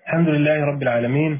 الحمد لله رب العالمين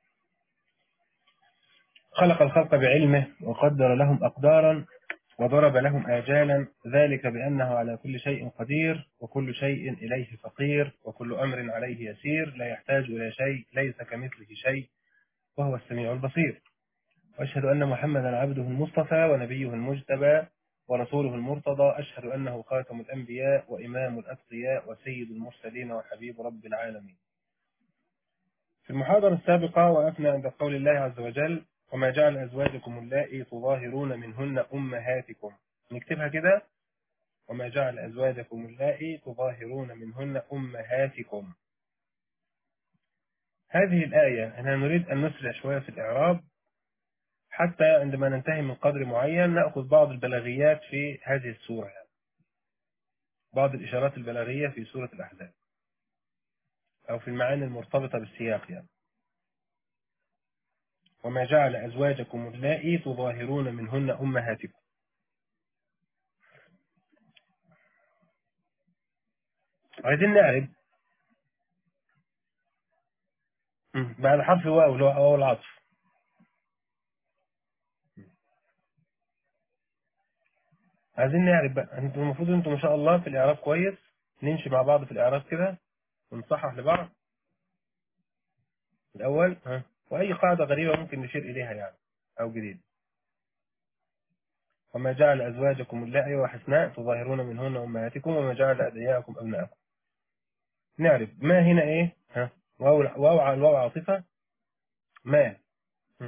خلق الخلق بعلمه وقدر لهم أقدارا وضرب لهم آجالا ذلك بأنه على كل شيء قدير وكل شيء إليه فقير وكل أمر عليه يسير لا يحتاج إلى شيء ليس كمثله شيء وهو السميع البصير وأشهد أن محمدا عبده المصطفى ونبيه المجتبى ورسوله المرتضى أشهد أنه خاتم الأنبياء وإمام الأتقياء وسيد المرسلين وحبيب رب العالمين في المحاضرة السابقة وقفنا عند قول الله عز وجل وما جعل أزواجكم اللائي تظاهرون منهن أمهاتكم نكتبها كده وما جعل أزواجكم اللائي تظاهرون منهن أمهاتكم هذه الآية أنا نريد أن نسرع شوية في الإعراب حتى عندما ننتهي من قدر معين نأخذ بعض البلاغيات في هذه السورة يعني. بعض الإشارات البلاغية في سورة الأحزاب أو في المعاني المرتبطة بالسياق يعني وما جعل أزواجكم اللائي تظاهرون منهن أمهاتكم عايزين نعرف بعد حرف واو اللي هو واو العطف عايزين نعرف بقى انتوا المفروض انتوا ما شاء الله في الاعراب كويس نمشي مع بعض في الاعراب كده ونصحح لبعض الاول ها واي قاعده غريبه ممكن نشير اليها يعني او جديد وما جعل ازواجكم اللائي وحسناء تظاهرون منهن امهاتكم وما جعل ادعياءكم ابناءكم نعرف ما هنا ايه ها واو واو على الواو عاطفه ما م.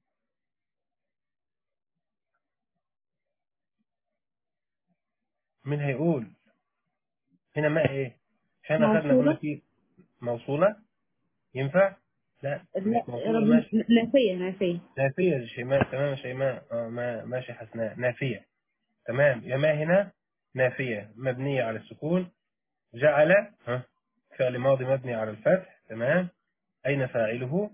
مين هيقول هنا ما ايه احنا خدنا موصولة؟ قلنا في موصوله ينفع لا لا مش موصوله ماشي نافية نافية نافية يا شيماء تمام يا شيماء اه ما ماشي حسناء نافية تمام يا ما هنا نافية مبنية على السكون جعل ها فعل ماضي مبني على الفتح تمام أين فاعله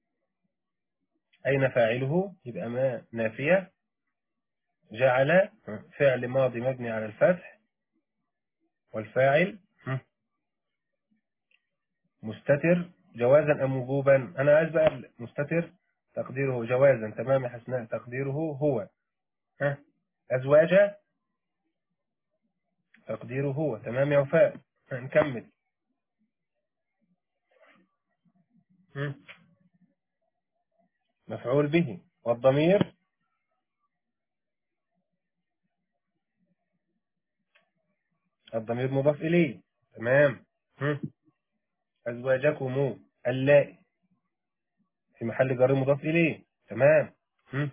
أين فاعله يبقى ما نافية جعل ها، فعل ماضي مبني على الفتح والفاعل ها، مستتر جوازا أم وجوبا أنا عايز بقى مستتر تقديره جوازا تمام يا حسناء تقديره هو ها أزواجا تقديره هو تمام يا وفاء ها، نكمل هم. مفعول به والضمير الضمير مضاف إليه تمام هم. أزواجكم اللائي في محل جر مضاف إليه تمام هم.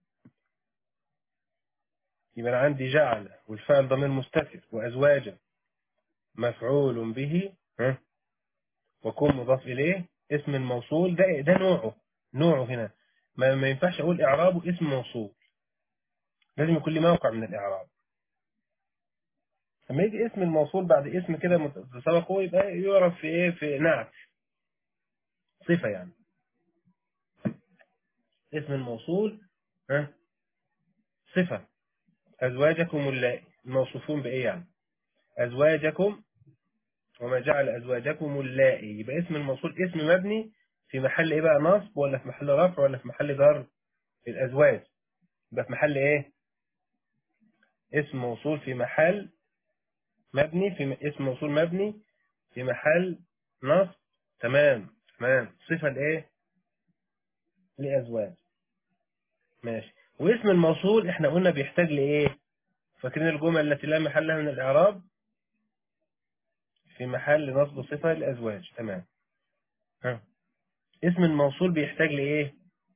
يبقى أنا عندي جعل والفعل ضمير مستتر وأزواجا مفعول به ها وكن مضاف إليه اسم الموصول ده ده نوعه نوعه هنا ما, ما ينفعش أقول إعرابه اسم موصول لازم يكون لي موقع من الإعراب لما يجي اسم الموصول بعد اسم كده متسابقه يبقى يعرف في إيه في نعت صفة يعني اسم الموصول ها صفة أزواجكم اللائي الموصوفون بإيه يعني أزواجكم وما جعل أزواجكم اللائي يبقى اسم الموصول اسم مبني في محل إيه بقى نصب ولا في محل رفع ولا في محل جر الأزواج يبقى في محل إيه اسم موصول في محل مبني في م... اسم موصول مبني في محل نصب تمام تمام صفة لإيه لأزواج ماشي واسم الموصول احنا قلنا بيحتاج لإيه فاكرين الجمل التي لا محل لها من الإعراب في محل نصب صفة لأزواج تمام ها. اسم الموصول بيحتاج لإيه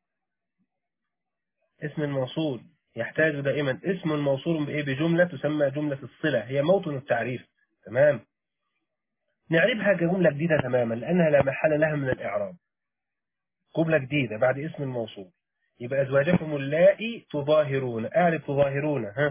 اسم الموصول يحتاج دائما اسم الموصول بإيه بجملة تسمى جملة الصلة هي موطن التعريف تمام نعرفها كجملة جديدة تماما لأنها لا محل لها من الإعراب جملة جديدة بعد اسم الموصول يبقى أزواجكم اللائي تظاهرون أعرف تظاهرون ها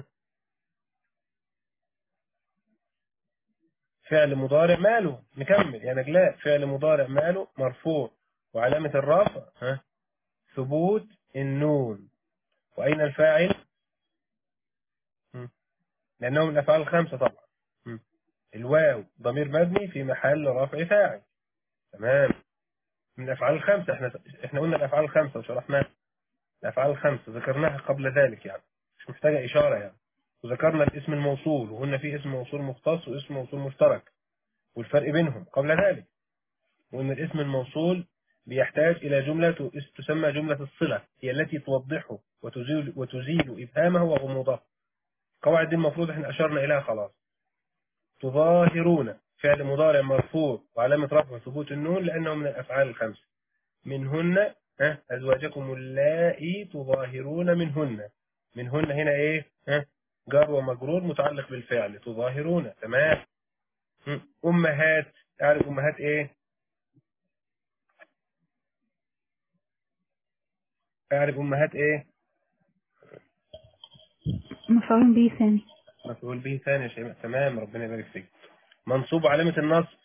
فعل مضارع ماله نكمل يا نجلاء فعل مضارع ماله مرفوع وعلامة الرفع ها ثبوت النون وأين الفاعل م. لأنه من الأفعال الخمسة طبعا م. الواو ضمير مبني في محل رفع فاعل تمام من الأفعال الخمسة احنا احنا قلنا الأفعال الخمسة وشرحناها الأفعال الخمسة ذكرناها قبل ذلك يعني مش محتاجة إشارة يعني وذكرنا الاسم الموصول وقلنا فيه اسم موصول مختص واسم موصول مشترك والفرق بينهم قبل ذلك وأن الاسم الموصول بيحتاج إلى جملة تسمى جملة الصلة هي التي توضحه وتزيل, وتزيل إبهامه وغموضه قواعد دي المفروض احنا أشرنا إليها خلاص تظاهرون فعل مضارع مرفوع وعلامة رفع ثبوت النون لأنه من الأفعال الخمسة منهن ها أزواجكم اللائي تظاهرون منهن منهن هنا إيه ها جار ومجرور متعلق بالفعل تظاهرون تمام أمهات تعرف أمهات إيه أعرف أمهات إيه مفعول به ثاني مفعول به ثاني يا شيماء تمام ربنا يبارك فيك منصوب علامة النصب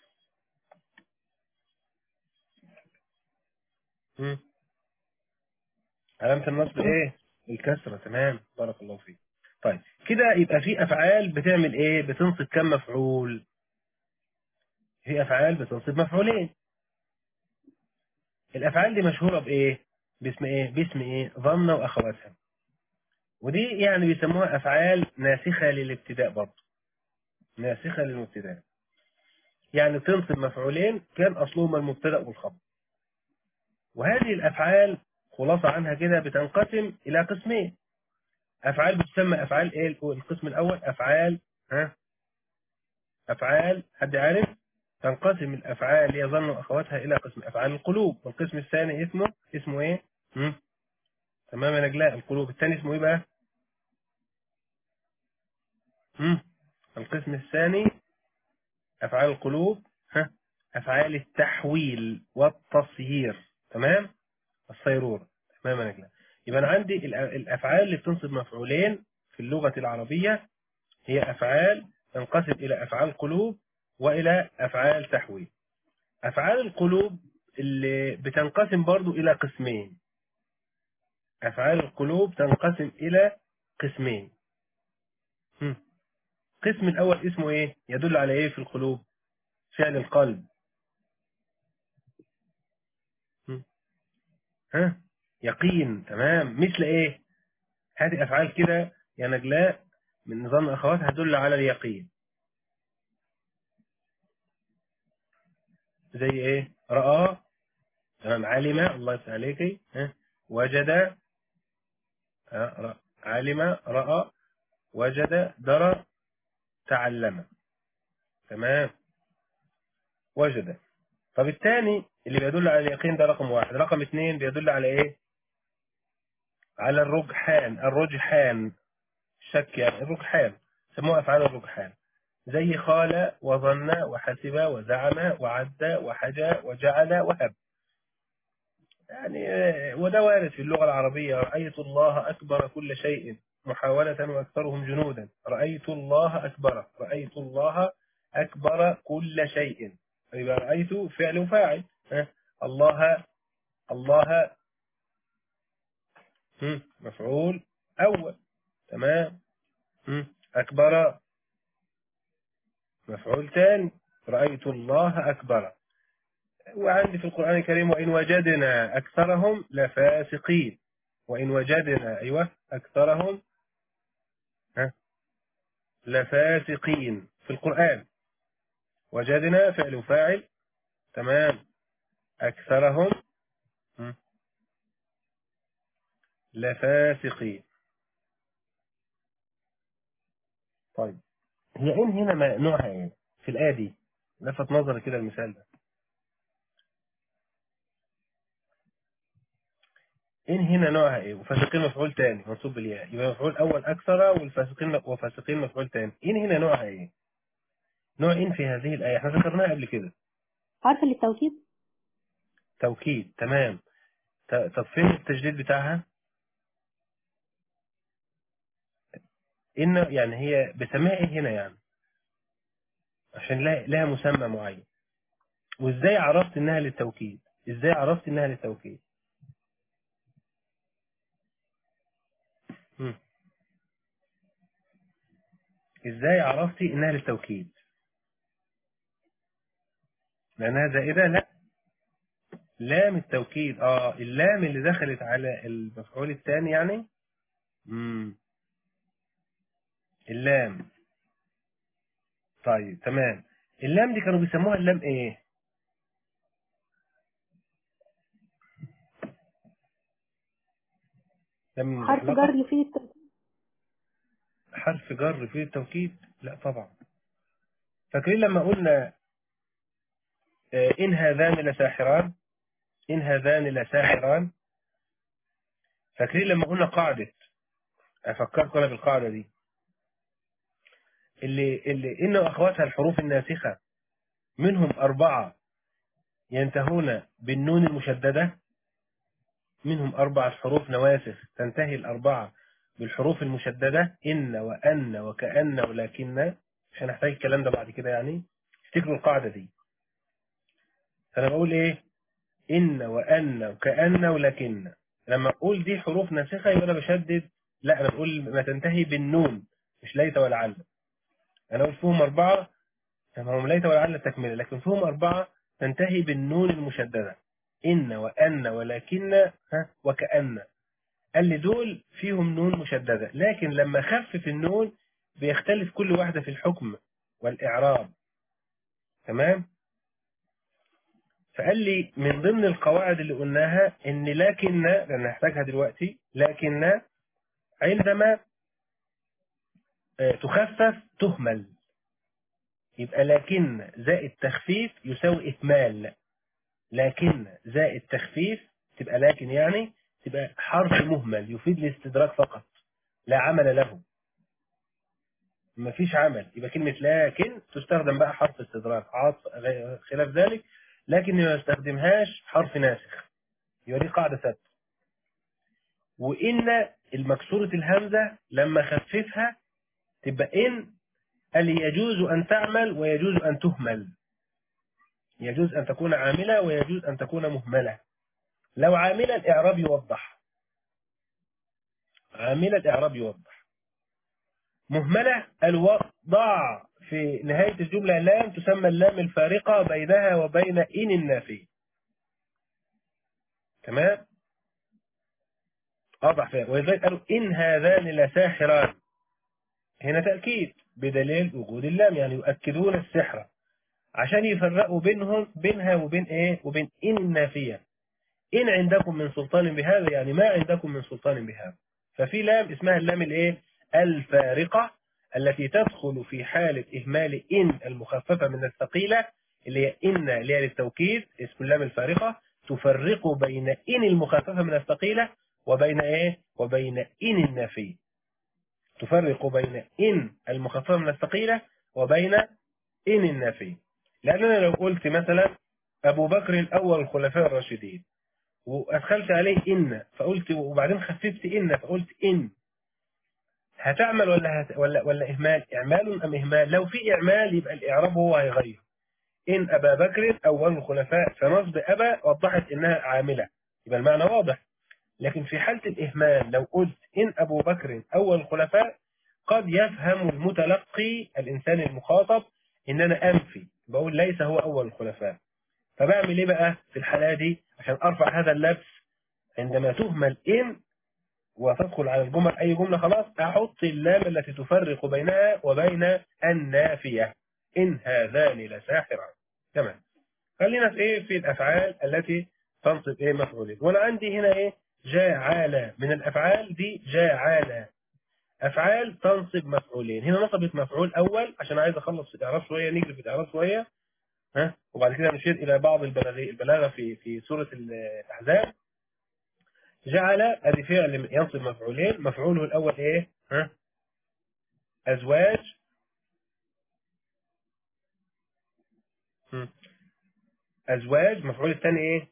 مم. علامة النصب ايه الكسرة تمام بارك الله فيك طيب كده يبقى في افعال بتعمل ايه بتنصب كم مفعول في افعال بتنصب مفعولين الافعال دي مشهورة بايه باسم ايه باسم ايه ظن واخواتها ودي يعني بيسموها افعال ناسخة للابتداء برضه ناسخة للابتداء يعني تنصب مفعولين كان اصلهما المبتدا والخبر وهذه الافعال خلاصة عنها كده بتنقسم الى قسمين افعال بتسمى افعال ايه القسم الاول افعال ها افعال حد عارف تنقسم الافعال اللي يظن اخواتها الى قسم افعال القلوب والقسم الثاني اسمه اسمه ايه هم؟ تمام يا نجلاء القلوب الثاني اسمه ايه بقى هم؟ القسم الثاني افعال القلوب ها افعال التحويل والتصهير تمام الصيرور تمام يا نجلاء يبقى انا عندي الافعال اللي بتنصب مفعولين في اللغة العربية هي افعال تنقسم الى افعال قلوب والى افعال تحويل افعال القلوب اللي بتنقسم برضو الى قسمين افعال القلوب تنقسم الى قسمين القسم الاول اسمه ايه يدل على ايه في القلوب فعل القلب ها يقين تمام مثل ايه هذه افعال كده يا نجلاء من نظام الاخوات هتدل على اليقين زي ايه راى تمام علم الله يفتح عليك ها وجد ها علم راى وجد درى تعلم تمام وجد طب الثاني اللي بيدل على اليقين ده رقم واحد رقم اثنين بيدل على ايه على الرجحان الرجحان شك يعني الرجحان سموها افعال الرجحان زي خال وظن وحسب وزعم وعد وحجى وجعل وهب يعني وده وارد في اللغة العربية رأيت الله أكبر كل شيء محاولة وأكثرهم جنودا رأيت الله أكبر رأيت الله أكبر كل شيء يبقى رأيت فعل وفاعل الله الله مفعول أول تمام أكبر مفعول ثاني رأيت الله أكبر وعندي في القرآن الكريم وإن وجدنا أكثرهم لفاسقين وإن وجدنا أيوة أكثرهم ها لفاسقين في القرآن وجدنا فعل وفاعل تمام أكثرهم لفاسقين طيب هي إن هنا نوعها إيه في الآية دي لفت نظري كده المثال ده إن هنا نوعها إيه وفاسقين مفعول تاني منصوب بالياء يبقى مفعول أول أكثر والفاسقين وفاسقين مفعول تاني إن هنا نوعها إيه نوع إن في هذه الآية احنا ذكرناها قبل كده عارفة للتوكيد توكيد تمام طب فين التجديد بتاعها إن يعني هي بسميها إيه هنا يعني عشان لها مسمى معين وإزاي عرفت إنها للتوكيد إزاي عرفت إنها للتوكيد م. إزاي عرفتي إنها للتوكيد لأنها زائدة لا لام التوكيد اه اللام اللي دخلت على المفعول الثاني يعني امم اللام طيب تمام اللام دي كانوا بيسموها اللام ايه لام حرف المطلقة؟ جر يفيد التوكيد حرف جر في التوكيد لا طبعا فاكرين لما قلنا آه، إن هذان لساحران إن هذان لساحران فاكرين لما قلنا قاعدة أفكركم أنا بالقاعدة دي اللي, اللي إن أخواتها الحروف الناسخة منهم أربعة ينتهون بالنون المشددة منهم أربعة حروف نواسخ تنتهي الأربعة بالحروف المشددة إن وأن وكأن ولكن مش هنحتاج الكلام ده بعد كده يعني افتكروا القاعدة دي فأنا بقول إيه إن وأن وكأن ولكن لما أقول دي حروف ناسخة يبقى أنا بشدد لا أنا بقول ما تنتهي بالنون مش ليت ولعل أنا أقول فيهم أربعة هم ليت ولعل التكملة لكن فيهم أربعة تنتهي بالنون المشددة إن وأن ولكن ها وكأن قال لي دول فيهم نون مشددة لكن لما خفف النون بيختلف كل واحدة في الحكم والإعراب تمام فقال لي من ضمن القواعد اللي قلناها ان لكن لان هحتاجها دلوقتي لكن عندما آه، تخفف تهمل يبقى لكن زائد تخفيف يساوي إكمال لكن زائد تخفيف تبقى لكن يعني تبقى حرف مهمل يفيد الاستدراك فقط لا عمل له مفيش عمل يبقى كلمة لكن تستخدم بقى حرف استدراك عطف غير- خلاف ذلك لكن ما يستخدمهاش حرف ناسخ يبقى دي قاعدة ثابتة وإن المكسورة الهمزة لما خففها تبقى إن قال لي يجوز أن تعمل ويجوز أن تهمل يجوز أن تكون عاملة ويجوز أن تكون مهملة لو عاملة الإعراب يوضح عاملة الإعراب يوضح مهملة الوضع في نهاية الجملة لام تسمى اللام الفارقة بينها وبين إن النافي تمام أوضح فيها ولذلك قالوا إن هذان لساحران هنا تأكيد بدليل وجود اللام يعني يؤكدون السحر عشان يفرقوا بينهم بينها وبين ايه وبين ان النافية ان عندكم من سلطان بهذا يعني ما عندكم من سلطان بهذا ففي لام اسمها اللام الايه الفارقة التي تدخل في حالة إهمال إن المخففة من الثقيلة اللي هي إن اللي هي للتوكيد اسم اللام الفارقة تفرق بين إن المخففة من الثقيلة وبين إيه وبين إن النافية تفرق بين إن المخففة من الثقيلة وبين إن النافية لأننا لو قلت مثلا أبو بكر أول الخلفاء الراشدين وأدخلت عليه إن فقلت وبعدين خففت إن فقلت إن هتعمل ولا هت ولا ولا إهمال إعمال أم إهمال لو في إعمال يبقى الإعراب هو هيغير إن أبا بكر أول الخلفاء فنصب أبا وضحت إنها عاملة يبقى المعنى واضح لكن في حالة الإهمال لو قلت إن أبو بكر أول الخلفاء قد يفهم المتلقي الإنسان المخاطب إن أنا أنفي بقول ليس هو أول الخلفاء فبعمل إيه بقى في الحالة دي عشان أرفع هذا اللبس عندما تهمل إن وتدخل على الجمل أي جملة خلاص أحط اللام التي تفرق بينها وبين النافية إن هذان لساحران تمام خلينا في إيه في الأفعال التي تنصب إيه مفعولين وأنا عندي هنا إيه جاعل من الأفعال دي جاعل أفعال تنصب مفعولين هنا نصبت مفعول أول عشان عايز أخلص في الإعراب شوية نجري في الإعراب شوية ها وبعد كده نشير إلى بعض البلاغي البلاغة في في سورة الأحزاب جعل ادي فعل ينصب مفعولين مفعوله الأول إيه ها أزواج هم. أزواج مفعول الثاني إيه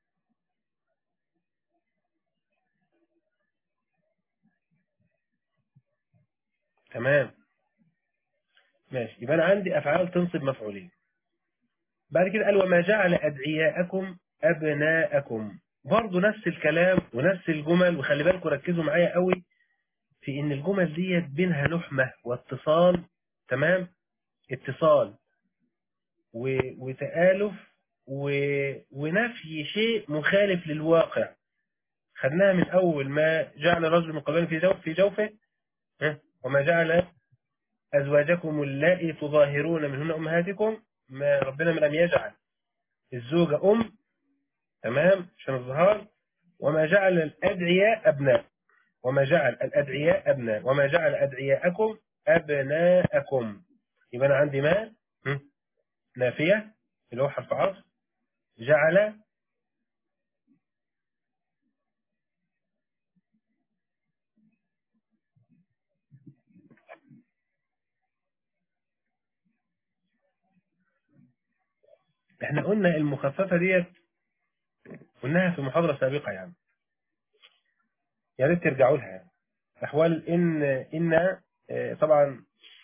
تمام ماشي يبقى أنا عندي أفعال تنصب مفعولين بعد كده قال وما جعل أدعياءكم أبناءكم برضه نفس الكلام ونفس الجمل وخلي بالكم ركزوا معايا قوي في ان الجمل ديت بينها لحمة واتصال تمام اتصال و... وتآلف و... ونفي شيء مخالف للواقع خدناها من أول ما جعل الرجل من قبل في جوف في جوفه ها؟ وما جعل أزواجكم اللائي تظاهرون منهن أمهاتكم ما ربنا لم يجعل الزوجة أم تمام عشان الظهار وما جعل الأدعياء أبناء وما جعل الأدعياء أبناء وما جعل أدعياءكم أبناءكم يبقى أنا عندي ما هم؟ نافية اللي هو حرف عطف جعل احنا قلنا المخففة ديت قلناها في محاضرة سابقة يعني يا ريت ترجعوا لها يعني. أحوال إن إن آه، طبعا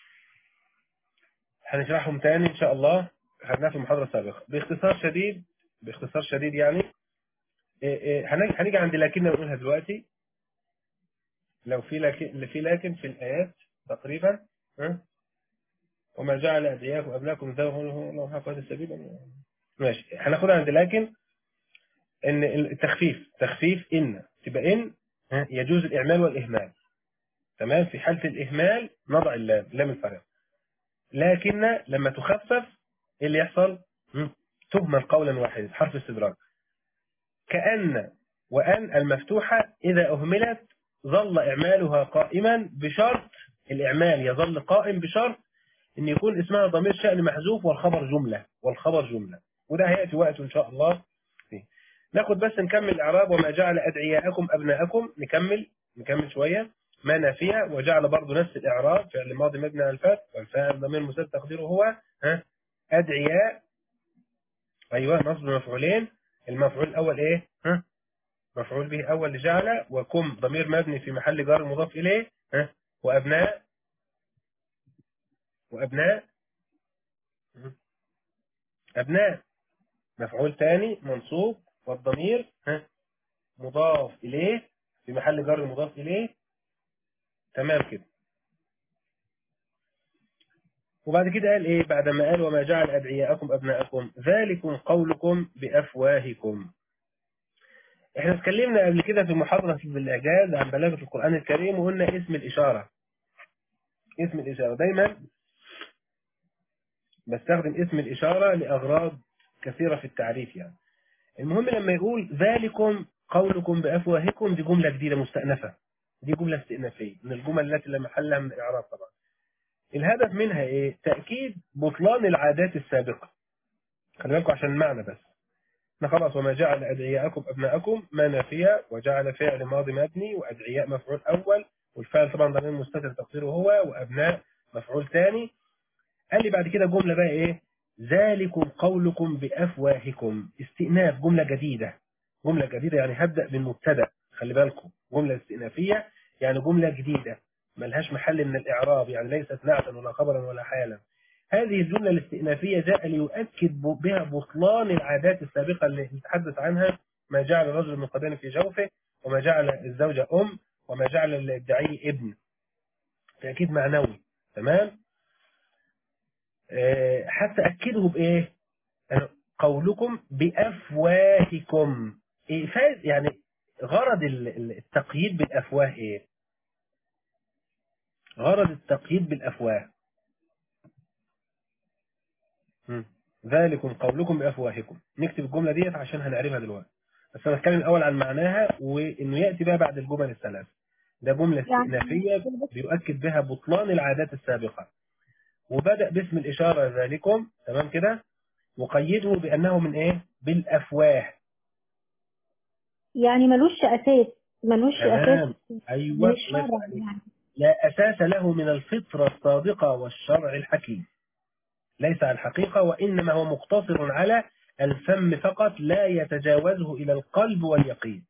هنشرحهم تاني إن شاء الله خدناها في المحاضرة السابقة باختصار شديد باختصار شديد يعني آه، آه، هنيجي هنيجي عند لكن نقولها دلوقتي لو في لكن في لكن في الآيات تقريبا ها؟ وما جعل أدعياكم أبناكم ذوهم لو هذا السبيل ماشي هناخدها عند لكن ان التخفيف تخفيف ان تبقى ان ها، يجوز الاعمال والاهمال تمام في حالة الاهمال نضع اللام لام الفرق لكن لما تخفف ايه اللي يحصل هم، تهمل قولا واحدا حرف استدراك كأن وأن المفتوحة إذا أهملت ظل إعمالها قائما بشرط الإعمال يظل قائم بشرط أن يكون اسمها ضمير شأن محذوف والخبر جملة والخبر جملة وده هيأتي وقت إن شاء الله فيه ناخد بس نكمل الإعراب وما جعل أدعياءكم أبناءكم نكمل نكمل شوية ما نافية وجعل برضه نفس الإعراب فعل ماضي مبني على الفتح والفاعل ضمير مسدد تقديره هو ها أدعياء أيوه نصب مفعولين المفعول الأول إيه ها مفعول به أول لجعل وكم ضمير مبني في محل جار مضاف إليه ها وأبناء وأبناء أبناء مفعول ثاني منصوب والضمير ها مضاف إليه في محل جر مضاف إليه تمام كده وبعد كده قال إيه بعد ما قال وما جعل أدعياءكم أبناءكم ذلكم قولكم بأفواهكم احنا اتكلمنا قبل كده في محاضرة في الإعجاز عن بلاغة القرآن الكريم وقلنا اسم الإشارة اسم الإشارة دايما بستخدم اسم الإشارة لأغراض كثيرة في التعريف يعني المهم لما يقول ذلكم قولكم بأفواهكم دي جملة جديدة مستأنفة دي جملة استئنافية من الجمل التي لا محل لها من الإعراب طبعا الهدف منها إيه؟ تأكيد بطلان العادات السابقة خلي بالكم عشان المعنى بس احنا خلاص وما جعل أدعياءكم أبناءكم ما نافية وجعل فعل ماضي مبني وأدعياء مفعول أول والفعل طبعا ضمير مستتر تقديره هو وأبناء مفعول ثاني قال لي بعد كده جملة بقى إيه ذلكم قولكم بأفواهكم استئناف جملة جديدة جملة جديدة يعني هبدأ بالمبتدا خلي بالكم جملة استئنافية يعني جملة جديدة ملهاش محل من الإعراب يعني ليست نعتا ولا خبرا ولا حالا هذه الجملة الاستئنافية جاء ليؤكد بها بطلان العادات السابقة اللي نتحدث عنها ما جعل الرجل من قبل في جوفه وما جعل الزوجة أم وما جعل الدعي ابن تأكيد معنوي تمام أه حتى أكده بإيه يعني قولكم بأفواهكم إيه يعني غرض التقييد بالأفواه إيه غرض التقييد بالأفواه ذلكم قولكم بأفواهكم نكتب الجملة ديت عشان هنعرفها دلوقتي بس أنا أتكلم الأول عن معناها وإنه يأتي بقى بعد الجمل الثلاث ده جملة استئنافية بيؤكد بها بطلان العادات السابقة وبدأ باسم الإشارة ذلكم تمام كده وقيده بأنه من إيه بالأفواه يعني ملوش أساس ملوش تمام أساس أيوة من الشرع يعني لا أساس له من الفطرة الصادقة والشرع الحكيم ليس على الحقيقة وإنما هو مقتصر على الفم فقط لا يتجاوزه إلى القلب واليقين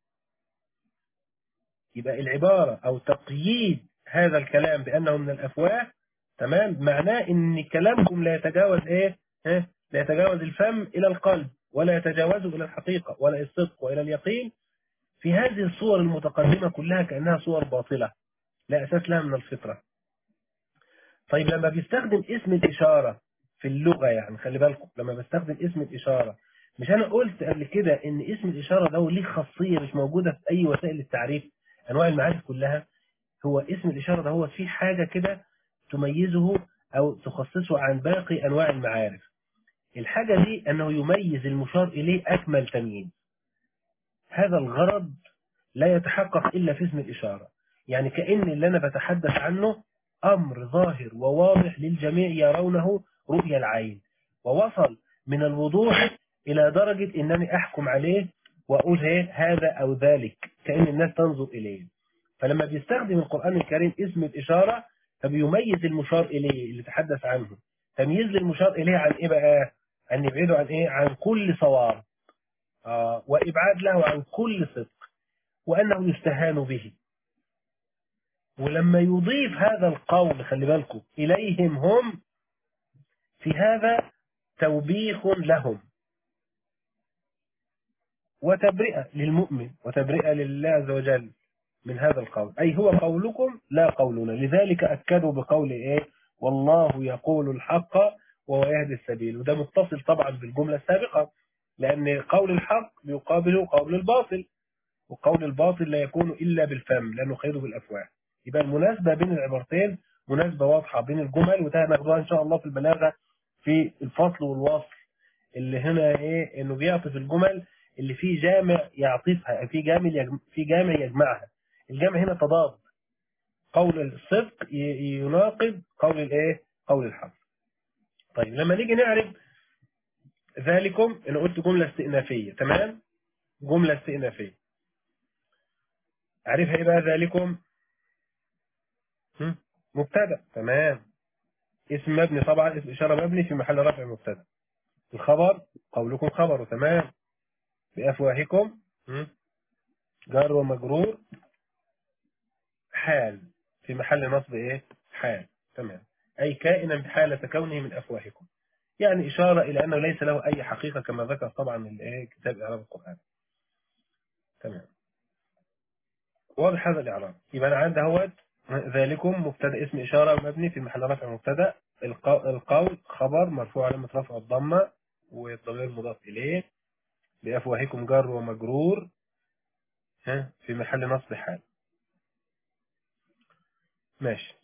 يبقى العبارة أو تقييد هذا الكلام بأنه من الأفواه تمام معناه إن كلامكم لا يتجاوز إيه ها؟ لا يتجاوز الفم إلى القلب ولا يتجاوزه إلى الحقيقة ولا الصدق وإلى اليقين في هذه الصور المتقدمة كلها كأنها صور باطلة لا أساس لها من الفطرة طيب لما بيستخدم اسم الإشارة في اللغة يعني خلي بالكم لما بستخدم اسم الإشارة مش انا قلت قبل كده ان اسم الاشاره ده ليه خاصيه مش موجوده في اي وسائل التعريف انواع المعارف كلها هو اسم الاشاره ده هو في حاجه كده تميزه او تخصصه عن باقي انواع المعارف الحاجه دي انه يميز المشار اليه اكمل تمييز هذا الغرض لا يتحقق الا في اسم الاشاره يعني كأن اللي انا بتحدث عنه امر ظاهر وواضح للجميع يرونه رؤيا العين ووصل من الوضوح إلى درجة أنني أحكم عليه وأقول هي هذا أو ذلك كأن الناس تنظر إليه فلما بيستخدم القرآن الكريم اسم الإشارة فبيميز المشار إليه اللي تحدث عنه تمييز للمشار إليه عن إيه بقى أن يبعده عن إيه عن كل صواب آه وإبعاد له عن كل صدق وأنه يستهان به ولما يضيف هذا القول خلي بالكم إليهم هم في هذا توبيخ لهم وتبرئة للمؤمن وتبرئة لله عز وجل من هذا القول أي هو قولكم لا قولنا لذلك أكدوا بقول إيه والله يقول الحق وهو يهدي السبيل وده متصل طبعا بالجملة السابقة لأن قول الحق يقابله قول الباطل وقول الباطل لا يكون إلا بالفم لأنه خير بالأفواه يبقى المناسبة بين العبارتين مناسبة واضحة بين الجمل وده هناخدوها إن شاء الله في البلاغة في الفصل والوصل اللي هنا إيه إنه بيعطف الجمل اللي فيه جامع يعطفها في جامع يجمع في جامع يجمعها الجامع هنا تضاد قول الصدق يناقض قول الايه قول الحق طيب لما نيجي نعرف ذلكم انا قلت جملة استئنافية تمام جملة استئنافية عارفها ايه بقى ذلكم مبتدا تمام اسم مبني طبعا اسم اشاره مبني في محل رفع مبتدا الخبر قولكم خبر تمام بأفواهكم جار ومجرور حال في محل نصب ايه حال تمام أي كائنا بحالة كونه من أفواهكم يعني إشارة إلى أنه ليس له أي حقيقة كما ذكر طبعا الايه كتاب إعراب القرآن تمام واضح هذا الإعراب يبقى أنا عندي اهوت ذلكم مبتدا اسم إشارة مبني في محل رفع مبتدا القول خبر مرفوع علامة رفع الضمة والضمير مضاف إليه بأفواهكم جار ومجرور ها في محل نصب حال ماشي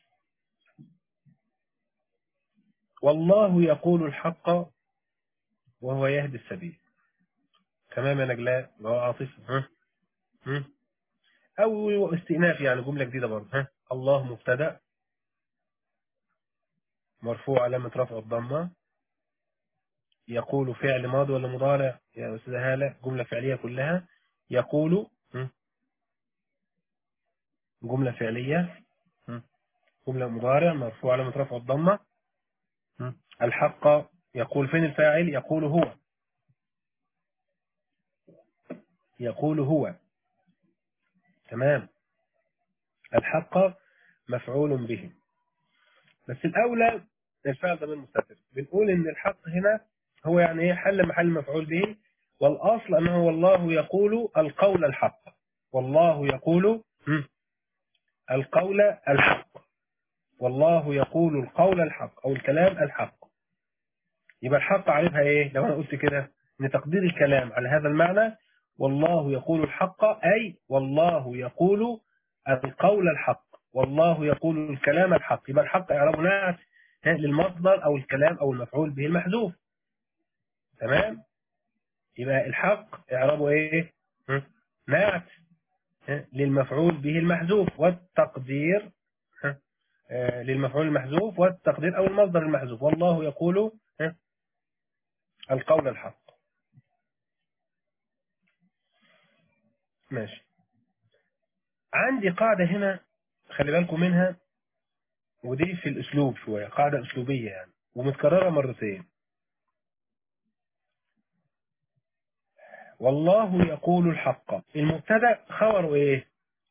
والله يقول الحق وهو يهدي السبيل تمام يا نجلاء وهو عاطف ها ها أو استئناف يعني جملة جديدة برضه ها الله مبتدأ مرفوع علامة رفع الضمة يقول فعل ماضي ولا مضارع يا أستاذ هالة جملة فعلية كلها يقول جملة فعلية جملة مضارع مرفوع على رفع الضمة الحق يقول فين الفاعل يقول هو يقول هو تمام الحق مفعول به بس الأولى الفعل ضمير مستتر بنقول إن الحق هنا هو يعني ايه حل محل مفعول به والأصل أنه والله يقول القول الحق والله يقول القول الحق والله يقول القول الحق أو الكلام الحق يبقى الحق عارفها ايه لو أنا قلت كده ان تقدير الكلام على هذا المعنى والله يقول الحق أي والله يقول القول الحق والله يقول الكلام الحق يبقى الحق إعراب نعت للمصدر أو الكلام أو المفعول به المحذوف تمام يبقى الحق اعرابه ايه نعت للمفعول به المحذوف والتقدير آه، للمفعول المحذوف والتقدير او المصدر المحذوف والله يقول القول الحق ماشي عندي قاعدة هنا خلي بالكم منها ودي في الاسلوب شوية قاعدة اسلوبية يعني ومتكررة مرتين والله يقول الحق المبتدا خبره ايه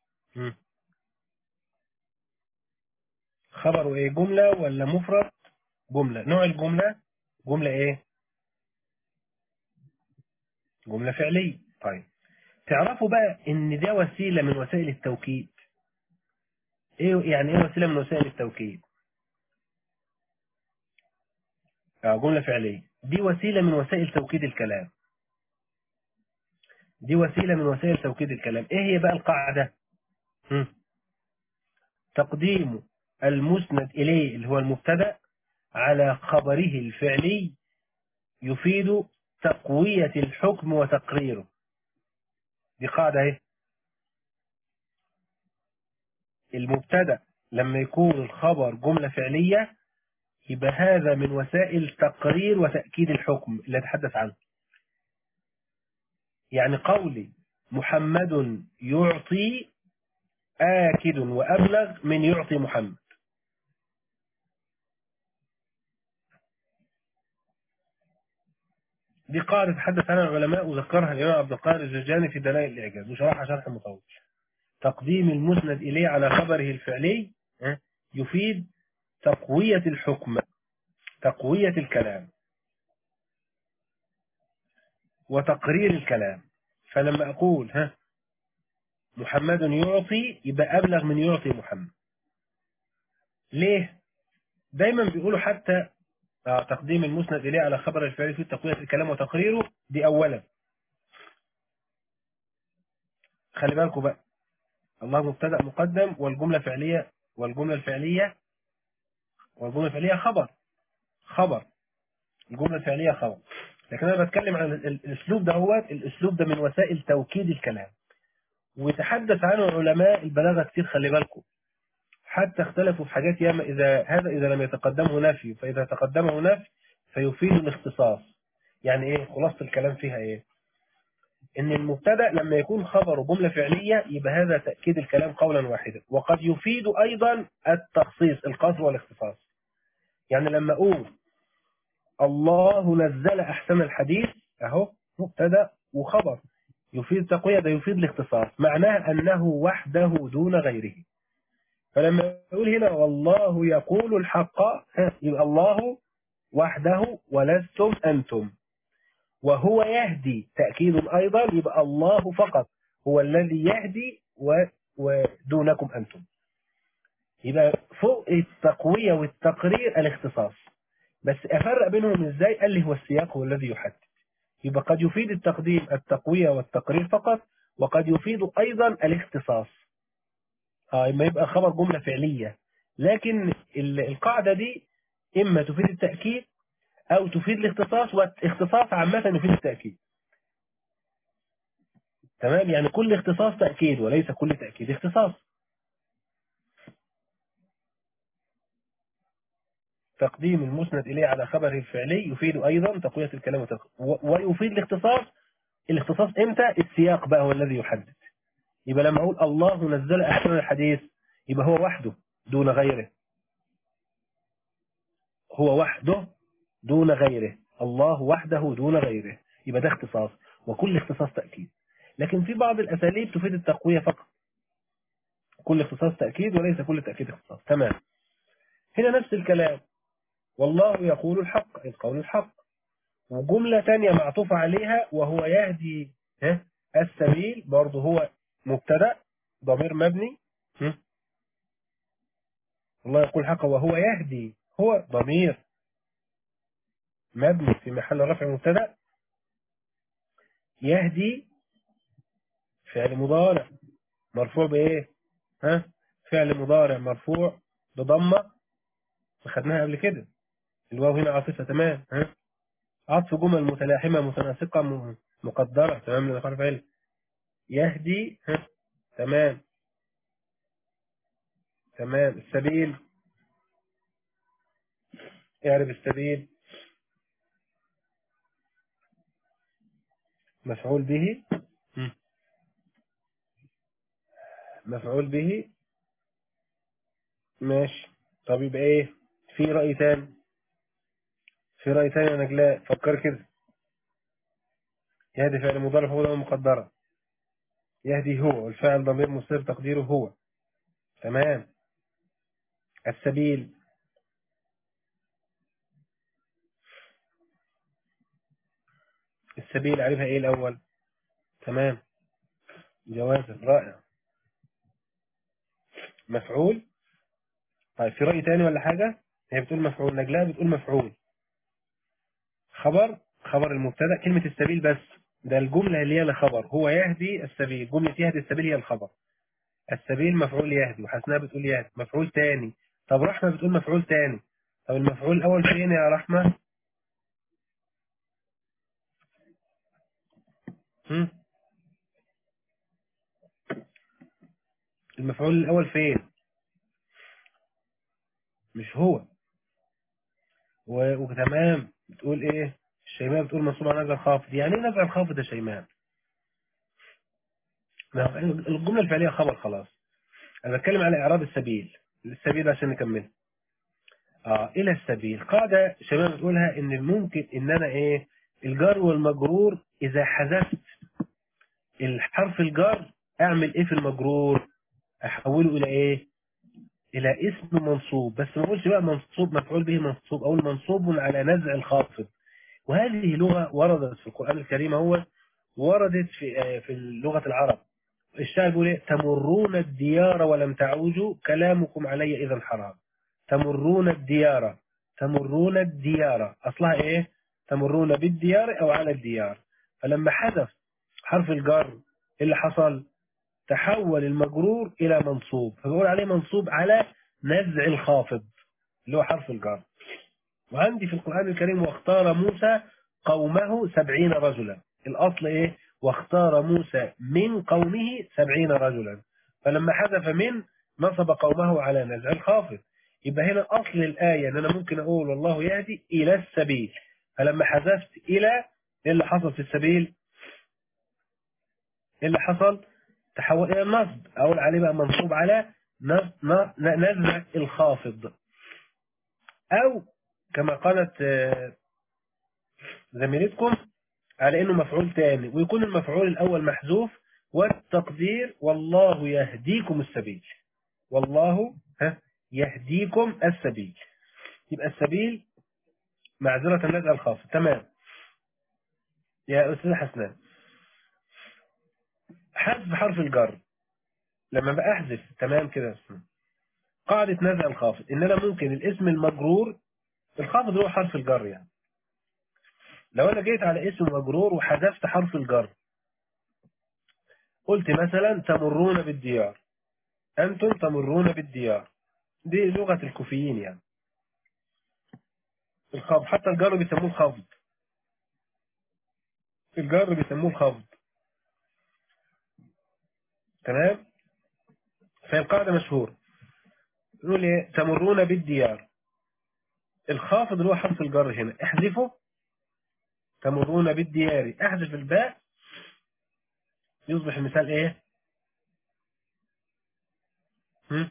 خبره ايه جملة ولا مفرد جملة نوع الجملة جملة ايه جملة فعلية طيب تعرفوا بقى ان ده وسيلة من وسائل التوكيد ايه يعني ايه وسيلة من وسائل التوكيد آه، جملة فعلية دي وسيلة من وسائل توكيد الكلام دي وسيلة من وسائل توكيد الكلام ايه هي بقى القاعدة هم. تقديم المسند إليه اللي هو المبتدأ على خبره الفعلي يفيد تقوية الحكم وتقريره دي قاعدة اهي المبتدأ لما يكون الخبر جملة فعلية يبقى هذا من وسائل تقرير وتأكيد الحكم اللي أتحدث عنه يعني قولي محمد يعطي آكد وأبلغ من يعطي محمد دي قاعدة تحدث عنها العلماء وذكرها الإمام عبد القادر الجرجاني في دلائل الإعجاز وشرحها شرح مطول تقديم المسند إليه على خبره الفعلي ها، يفيد تقوية الحكم تقوية الكلام وتقرير الكلام فلما أقول ها محمد يعطي يبقى أبلغ من يعطي محمد ليه؟ دايما بيقولوا حتى آه، تقديم المسند إليه على خبر الفعل في تقوية الكلام وتقريره دي أولا خلي بالكم بقى الله مبتدأ مقدم والجملة فعلية والجملة الفعلية والجملة الفعلية خبر خبر الجملة الفعلية خبر لكن أنا بتكلم عن ال- ال- الأسلوب ده هو الأسلوب ده من وسائل توكيد الكلام ويتحدث عنه علماء البلاغة كتير خلي بالكم حتى اختلفوا في حاجات ياما إذا هذا إذا لم يتقدمه نفي فإذا تقدمه نفي فيفيد الاختصاص يعني إيه خلاصة الكلام فيها إيه إن المبتدأ لما يكون خبر جملة فعلية يبقى هذا تأكيد الكلام قولا واحدا وقد يفيد أيضا التخصيص القصر والاختصاص يعني لما أقول الله نزل أحسن الحديث أهو مبتدأ وخبر يفيد تقوية ده يفيد الاختصاص معناه أنه وحده دون غيره فلما يقول هنا والله يقول الحق ها، يبقى الله وحده ولستم أنتم وهو يهدي تأكيد أيضا يبقى الله فقط هو الذي يهدي و- ودونكم أنتم يبقى فوق التقوية والتقرير الاختصاص بس أفرق بينهم إزاي قال لي هو السياق هو الذي يحدد يبقى قد يفيد التقديم التقوية والتقرير فقط وقد يفيد أيضا الاختصاص آه إما يبقى خبر جملة فعلية لكن ال- القاعدة دي إما تفيد التأكيد أو تفيد الاختصاص والاختصاص عامة يفيد التأكيد تمام يعني كل اختصاص تأكيد وليس كل تأكيد اختصاص تقديم المسند إليه على خبره الفعلي يفيد أيضا تقوية الكلام والتق- و- ويفيد الاختصاص الاختصاص إمتى السياق بقى هو الذي يحدد يبقى لما أقول الله نزل أحسن الحديث يبقى هو وحده دون غيره هو وحده دون غيره الله وحده دون غيره يبقى ده اختصاص وكل اختصاص تأكيد لكن في بعض الأساليب تفيد التقوية فقط كل اختصاص تأكيد وليس كل تأكيد اختصاص تمام هنا نفس الكلام والله يقول الحق القول الحق وجملة تانية معطوفة عليها وهو يهدي ها السبيل برضه هو مبتدأ ضمير مبني هم؟ الله يقول الحق وهو يهدي هو ضمير مبني في محل رفع مبتدأ يهدي فعل مضارع مرفوع بإيه ها فعل مضارع مرفوع بضمة خدناها قبل كده الواو هنا عاطفة تمام ها عطف جمل متلاحمة متناسقة م- مقدرة تمام لما حرف علم يهدي ها تمام تمام السبيل اعرف السبيل مفعول به م. مفعول به ماشي طب يبقى ايه في رأي تاني في رأي تاني يا نجلاء فكر كده يهدي فعل مضارع هو مقدرة يهدي هو والفاعل ضمير مصير تقديره هو تمام السبيل السبيل عارفها ايه الاول تمام جواز رائع مفعول طيب في رأي تاني ولا حاجة هي بتقول مفعول نجلاء بتقول مفعول خبر خبر المبتدا كلمة السبيل بس ده الجملة اللي هي الخبر هو يهدي السبيل جملة يهدي السبيل هي الخبر السبيل مفعول يهدي وحسناء بتقول يهدي مفعول تاني طب رحمة بتقول مفعول تاني طب المفعول الأول فين يا رحمة هم؟ المفعول الأول فين مش هو و- وتمام بتقول ايه الشيماء بتقول منصوب على نزع الخافض يعني ايه نزع الخافض يا شيماء ما هو الجملة الفعلية خبر خلاص انا بتكلم على اعراب السبيل السبيل عشان نكمل اه الى السبيل قاعدة شباب بتقولها ان الممكن ان انا ايه الجار والمجرور اذا حذفت الحرف الجار اعمل ايه في المجرور احوله الى ايه الى اسم منصوب بس ما اقولش بقى منصوب مفعول به منصوب اقول منصوب على نزع الخافض وهذه لغة وردت في القرآن الكريم هو وردت في آه، في لغة العرب الشاعر بيقول ايه تمرون الديار ولم تعوجوا كلامكم علي اذا حرام تمرون الديار تمرون الديار اصلها ايه تمرون بالديار او على الديار فلما حذف حرف الجر إيه اللي حصل تحول المجرور الى منصوب فبقول عليه منصوب على نزع الخافض اللي هو حرف الجر وعندي في القرآن الكريم واختار موسى قومه سبعين رجلا الأصل إيه واختار موسى من قومه سبعين رجلا فلما حذف من نصب قومه على نزع الخافض يبقى هنا أصل الآية أن أنا ممكن أقول والله يهدي إلى السبيل فلما حذفت إلى إيه اللي حصل في السبيل إيه اللي حصل تحول إلى النصب أقول عليه بقى منصوب على نز- ن- نزع الخافض أو كما قالت آه، زميلتكم على انه مفعول تاني ويكون المفعول الاول محذوف والتقدير والله يهديكم السبيل والله ها يهديكم السبيل يبقى السبيل معذرة نزع الخاص تمام يا أستاذ حسنان حذف حرف الجر لما بقى أحذف تمام كده يا أستاذ. قاعدة نزع الخافض إن أنا ممكن الاسم المجرور الخافض هو حرف الجر يعني لو أنا جيت على اسم مجرور وحذفت حرف الجر قلت مثلا تمرون بالديار أنتم تمرون بالديار دي لغة الكوفيين يعني الخفض حتى الجر بيسموه الخفض الجر بيسموه الخفض تمام فهي القاعدة مشهور نقول ايه تمرون بالديار الخافض اللي هو حرف الجر هنا احذفه تمرون بالديار احذف الباء يصبح المثال ايه هم؟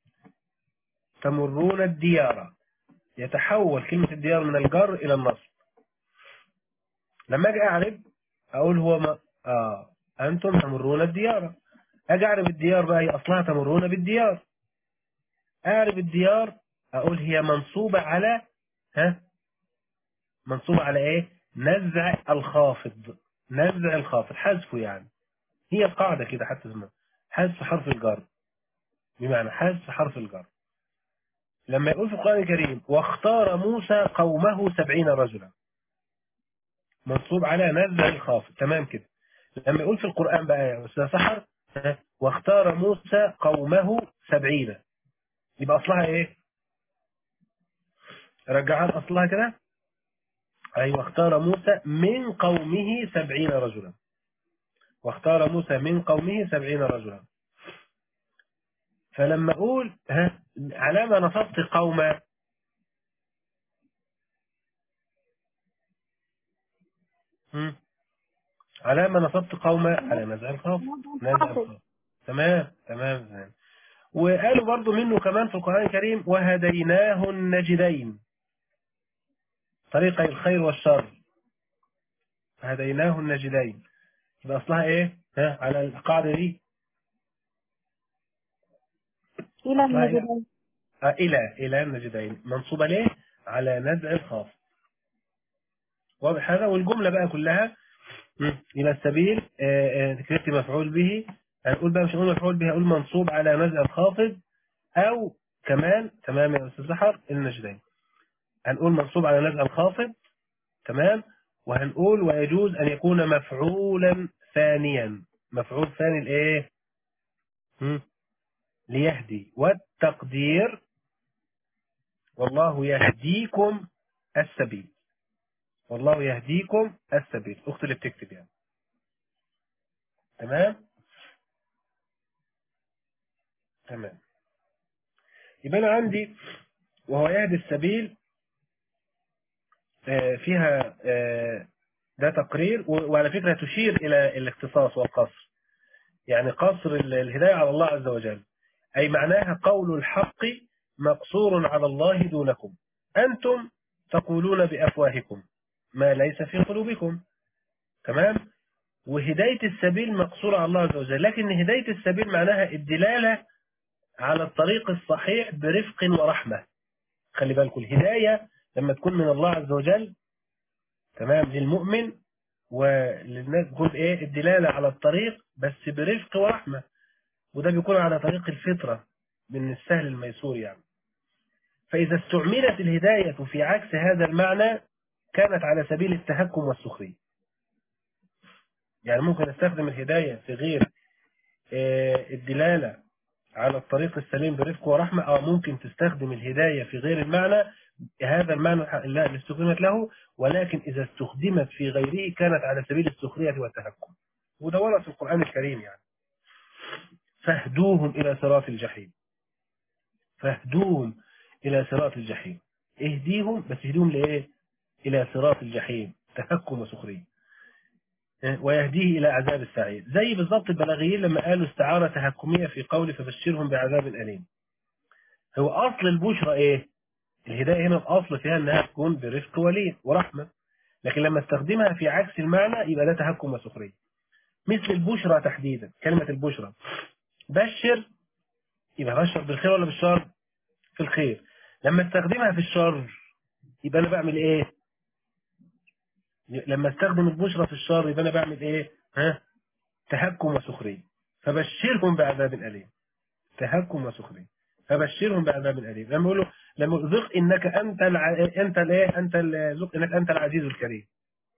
تمرون الديار يتحول كلمة الديار من الجر إلى النصب لما أجي أعرب أقول هو ما آه أنتم تمرون الديار أجي أعرب الديار بقى هي أصلها تمرون بالديار أعرب الديار أقول هي منصوبة على ها منصوبة على إيه نزع الخافض نزع الخافض حذفه يعني هي القاعدة كده حتى اسمها حذف حرف الجر بمعنى حذف حرف الجر لما يقول في القرآن الكريم واختار موسى قومه سبعين رجلا منصوب على نزع الخافض تمام كده لما يقول في القرآن بقى يا أستاذ سحر ها، واختار موسى قومه سبعين يبقى أصلها إيه رجعها لأصلها كده أيوة واختار موسى من قومه سبعين رجلا واختار موسى من قومه سبعين رجلا فلما أقول ها على ما نصبت قوما هم؟ على ما نصبت قوما على نزع الخاف نزع الخاف تمام تمام تمام وقالوا برضو منه كمان في القرآن الكريم وهديناه النجدين طريقي الخير والشر هديناه النجدين يبقى أصلها إيه ها على القاعدة دي إلى أصلها إيه؟ النجدين آه، إلى إلى النجدين منصوبة ليه على نزع الخاف واضح هذا والجملة بقى كلها مم. إلى السبيل آه، آه، كتبت مفعول به هنقول بقى مش هنقول مفعول به هقول منصوب على نزع الخافض أو كمان تمام يا أستاذ سحر النجدين هنقول منصوب على نزع الخافض تمام وهنقول ويجوز أن يكون مفعولا ثانيا مفعول ثاني الايه هم؟ ليهدي والتقدير والله يهديكم السبيل والله يهديكم السبيل اخت اللي بتكتب يعني تمام تمام يبقى انا عندي وهو يهدي السبيل آه، فيها آه، ده تقرير و- وعلى فكرة تشير إلى الاختصاص والقصر يعني قصر ال- الهداية على الله عز وجل أي معناها قول الحق مقصور على الله دونكم أنتم تقولون بأفواهكم ما ليس في قلوبكم تمام وهداية السبيل مقصورة على الله عز وجل لكن هداية السبيل معناها الدلالة على الطريق الصحيح برفق ورحمة خلي بالكم الهداية لما تكون من الله عز وجل تمام للمؤمن وللناس تكون ايه الدلالة على الطريق بس برفق ورحمة وده بيكون على طريق الفطرة من السهل الميسور يعني فإذا استعملت الهداية في عكس هذا المعنى كانت على سبيل التهكم والسخرية يعني ممكن استخدم الهداية في غير آه، الدلالة على الطريق السليم برفق ورحمة أو ممكن تستخدم الهداية في غير المعنى هذا المعنى اللي استخدمت له ولكن إذا استخدمت في غيره كانت على سبيل السخرية والتهكم وده ورد في القرآن الكريم يعني فاهدوهم إلى صراط الجحيم فاهدوهم إلى صراط الجحيم اهديهم بس اهديهم لإيه إلى صراط الجحيم تهكم وسخرية ويهديه إلى عذاب السعير زي بالضبط البلاغيين لما قالوا استعارة تهكمية في قول فبشرهم بعذاب أليم هو أصل البشرى إيه الهداية هنا الأصل فيها أنها تكون برفق ولين ورحمة لكن لما استخدمها في عكس المعنى يبقى ده تهكم وسخرية مثل البشرى تحديدا كلمة البشرى بشر يبقى بشر بالخير ولا بالشر في الخير لما استخدمها في الشر يبقى أنا بعمل إيه لما استخدم البشرى في الشر يبقى أنا بعمل إيه ها تهكم وسخرية فبشرهم بعذاب أليم تهكم وسخرية فبشرهم بعذاب أليم لما يقول له لما ذق انك انت الع... انت الايه انت ال- ذق انك انت العزيز الكريم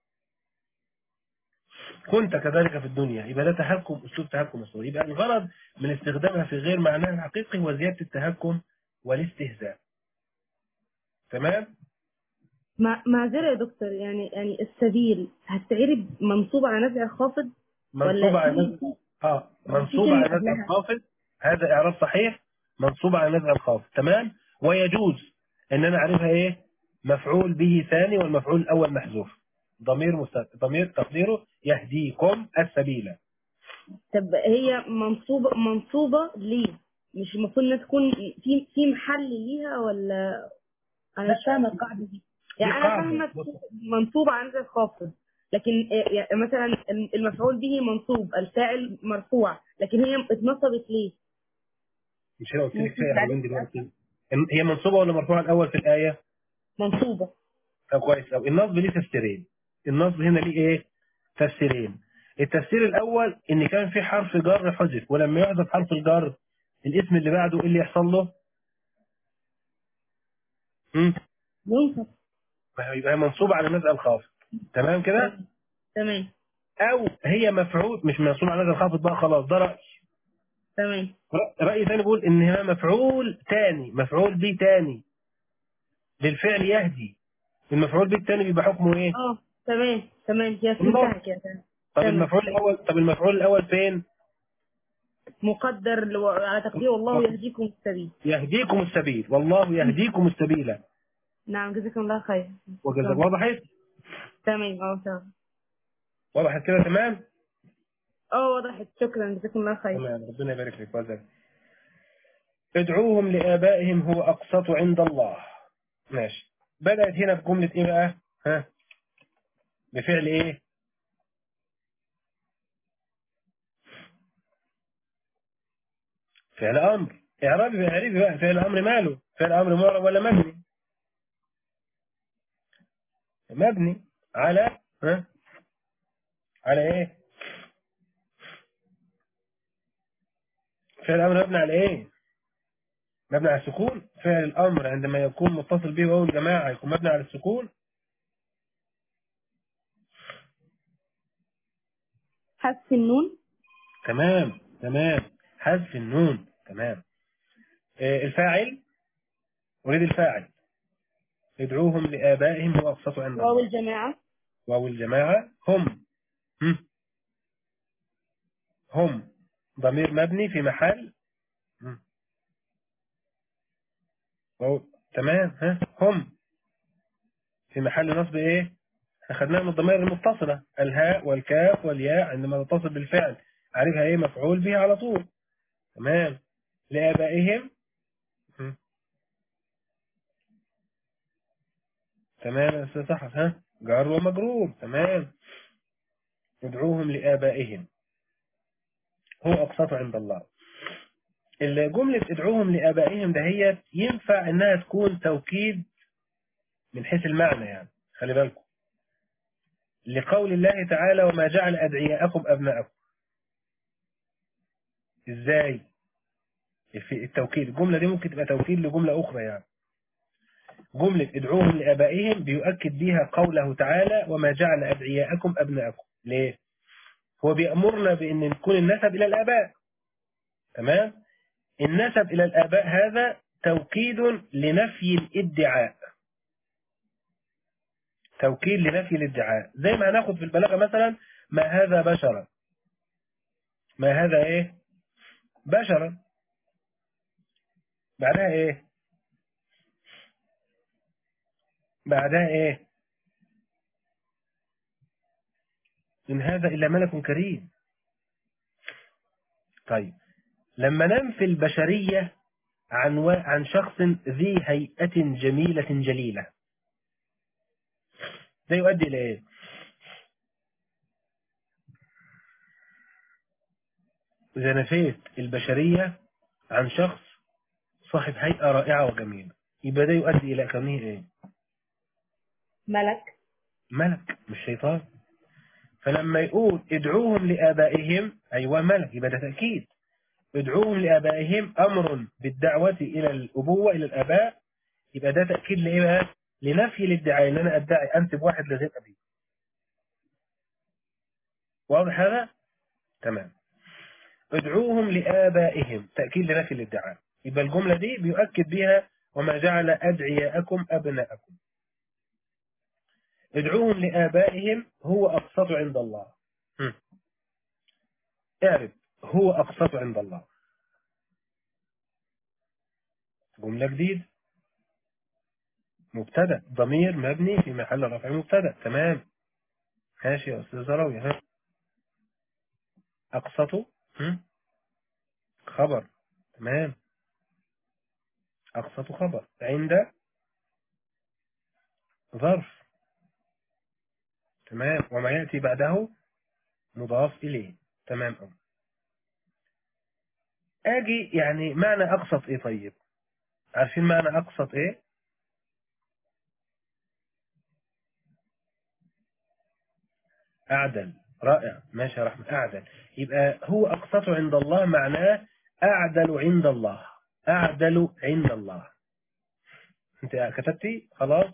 كنت كذلك في الدنيا يبقى ده تهكم اسلوب تهكم الصور يبقى الغرض من استخدامها في غير معناها الحقيقي هو زياده التهكم والاستهزاء تمام مع معذرة يا دكتور يعني يعني السبيل هتعرب منصوبة على نزع خافض منصوبة على في- نزع اه في منصوبة كلمة على نزع قبلها. الخافض هذا اعراب صحيح منصوبة على نزع الخافض تمام ويجوز ان انا اعرفها ايه مفعول به ثاني والمفعول الاول محذوف ضمير مست... ضمير تقديره يهديكم السبيل طب هي منصوبة منصوبة ليه؟ مش المفروض انها تكون في في محل ليها ولا انا مش فاهمة القاعدة دي يعني انا قاعدة. فاهمة منصوبة عن نزع خافض لكن إيه- يعني مثلا المفعول به منصوب الفاعل مرفوع لكن هي اتنصبت ليه؟ مش انا قلت لك فيها حاجين دلوقتي هي منصوبة ولا مرفوعة الأول في الآية؟ منصوبة طب كويس أوي النصب ليه تفسيرين النصب هنا ليه إيه؟ تفسيرين التفسير الأول إن كان في حرف جر حذف ولما يحذف حرف الجر الاسم اللي بعده إيه اللي يحصل له؟ امم ينصب يبقى هي منصوبة على نزع الخافض تمام كده؟ تمام أو هي مفعول مش منصوبة على نزع الخافض بقى خلاص ده رأي تمام رأي ثاني بيقول إن هي مفعول تاني مفعول به تاني للفعل يهدي المفعول به التاني بيبقى حكمه إيه؟ اه تمام تمام هي فهمتها كده تمام. طب تمام. المفعول الأول طب المفعول الأول فين؟ مقدر لو- على تقدير والله يهديكم السبيل يهديكم السبيل والله يهديكم السبيل نعم جزاكم الله خير وجزاك وضحت؟ تمام اه تمام وضحت كده تمام؟ اه وضحت شكرا جزاكم الله خير تمام ربنا يبارك فيك وزاك ادعوهم لآبائهم هو أقسط عند الله ماشي بدأت هنا بجملة إيه بقى؟ ها؟ بفعل إيه؟ فعل أمر إعرابي إعرابي بقى فعل أمر ماله؟ فعل أمر معرب ولا مبني؟ مبني على ها؟ على إيه؟ فعل الأمر مبني على إيه؟ مبني على السكون فعل الأمر عندما يكون متصل به واو الجماعة يكون مبني على السكون حذف النون تمام تمام حذف النون تمام آه، الفاعل أريد الفاعل ادعوهم لآبائهم هو أقسط عند واو الله الجماعة واو الجماعة هم هم هم ضمير مبني في محل هم. واو تمام ها هم في محل نصب ايه اخذناها من الضمائر المتصلة الهاء والكاف والياء عندما تتصل بالفعل عارفها ايه مفعول به على طول تمام لآبائهم هم. تمام يا أستاذ صح ها جار ومجرور تمام ادعوهم لآبائهم هو أقسط عند الله الجملة ادعوهم لآبائهم دهيت ينفع انها تكون توكيد من حيث المعنى يعني خلي بالكم لقول الله تعالى وما جعل أدعياءكم أبناءكم ازاي في التوكيد الجملة دي ممكن تبقى توكيد لجملة أخرى يعني جملة ادعوهم لآبائهم بيؤكد بيها قوله تعالى وما جعل أدعياءكم أبناءكم ليه؟ هو بيأمرنا بأن نكون النسب إلى الآباء تمام؟ النسب إلى الآباء هذا توكيد لنفي الادعاء توكيد لنفي الادعاء زي ما هناخد في البلاغة مثلا ما هذا بشرا ما هذا ايه بشرا بعدها ايه بعدها ايه إن هذا إلا ملك كريم طيب لما ننفي البشرية عن و... عن شخص ذي هيئة جميلة جليلة ده يؤدي إلى إيه؟ إذا نفيت البشرية عن شخص صاحب هيئة رائعة وجميلة يبقى ده يؤدي إلى كونه إيه؟ ملك ملك مش شيطان فلما يقول ادعوهم لآبائهم أيوة ملك يبقى ده تأكيد ادعوهم لآبائهم أمر بالدعوة إلى الأبوة إلى الآباء يبقى ده تأكيد لإيه بقى؟ لنفي الادعاء ان انا ادعي انسب واحد لغير ابي واضح هذا تمام ادعوهم لآبائهم تأكيد لنفي الادعاء يبقى الجملة دي بيؤكد بها وما جعل أدعياءكم أبناءكم ادعوهم لآبائهم هو أقسط عند الله هم. اعرف هو أقسط عند الله جملة جديد مبتدا ضمير مبني في محل رفع مبتدا تمام ماشي يا استاذ زراوي ها اقسط خبر تمام اقسط خبر عند ظرف تمام وما يأتي بعده مضاف إليه تمام أم. أجي يعني معنى أقسط إيه طيب عارفين معنى أقسط إيه أعدل رائع ماشي يا رحمة أعدل يبقى هو أقسط عند الله معناه أعدل عند الله أعدل عند الله أنت كتبتي خلاص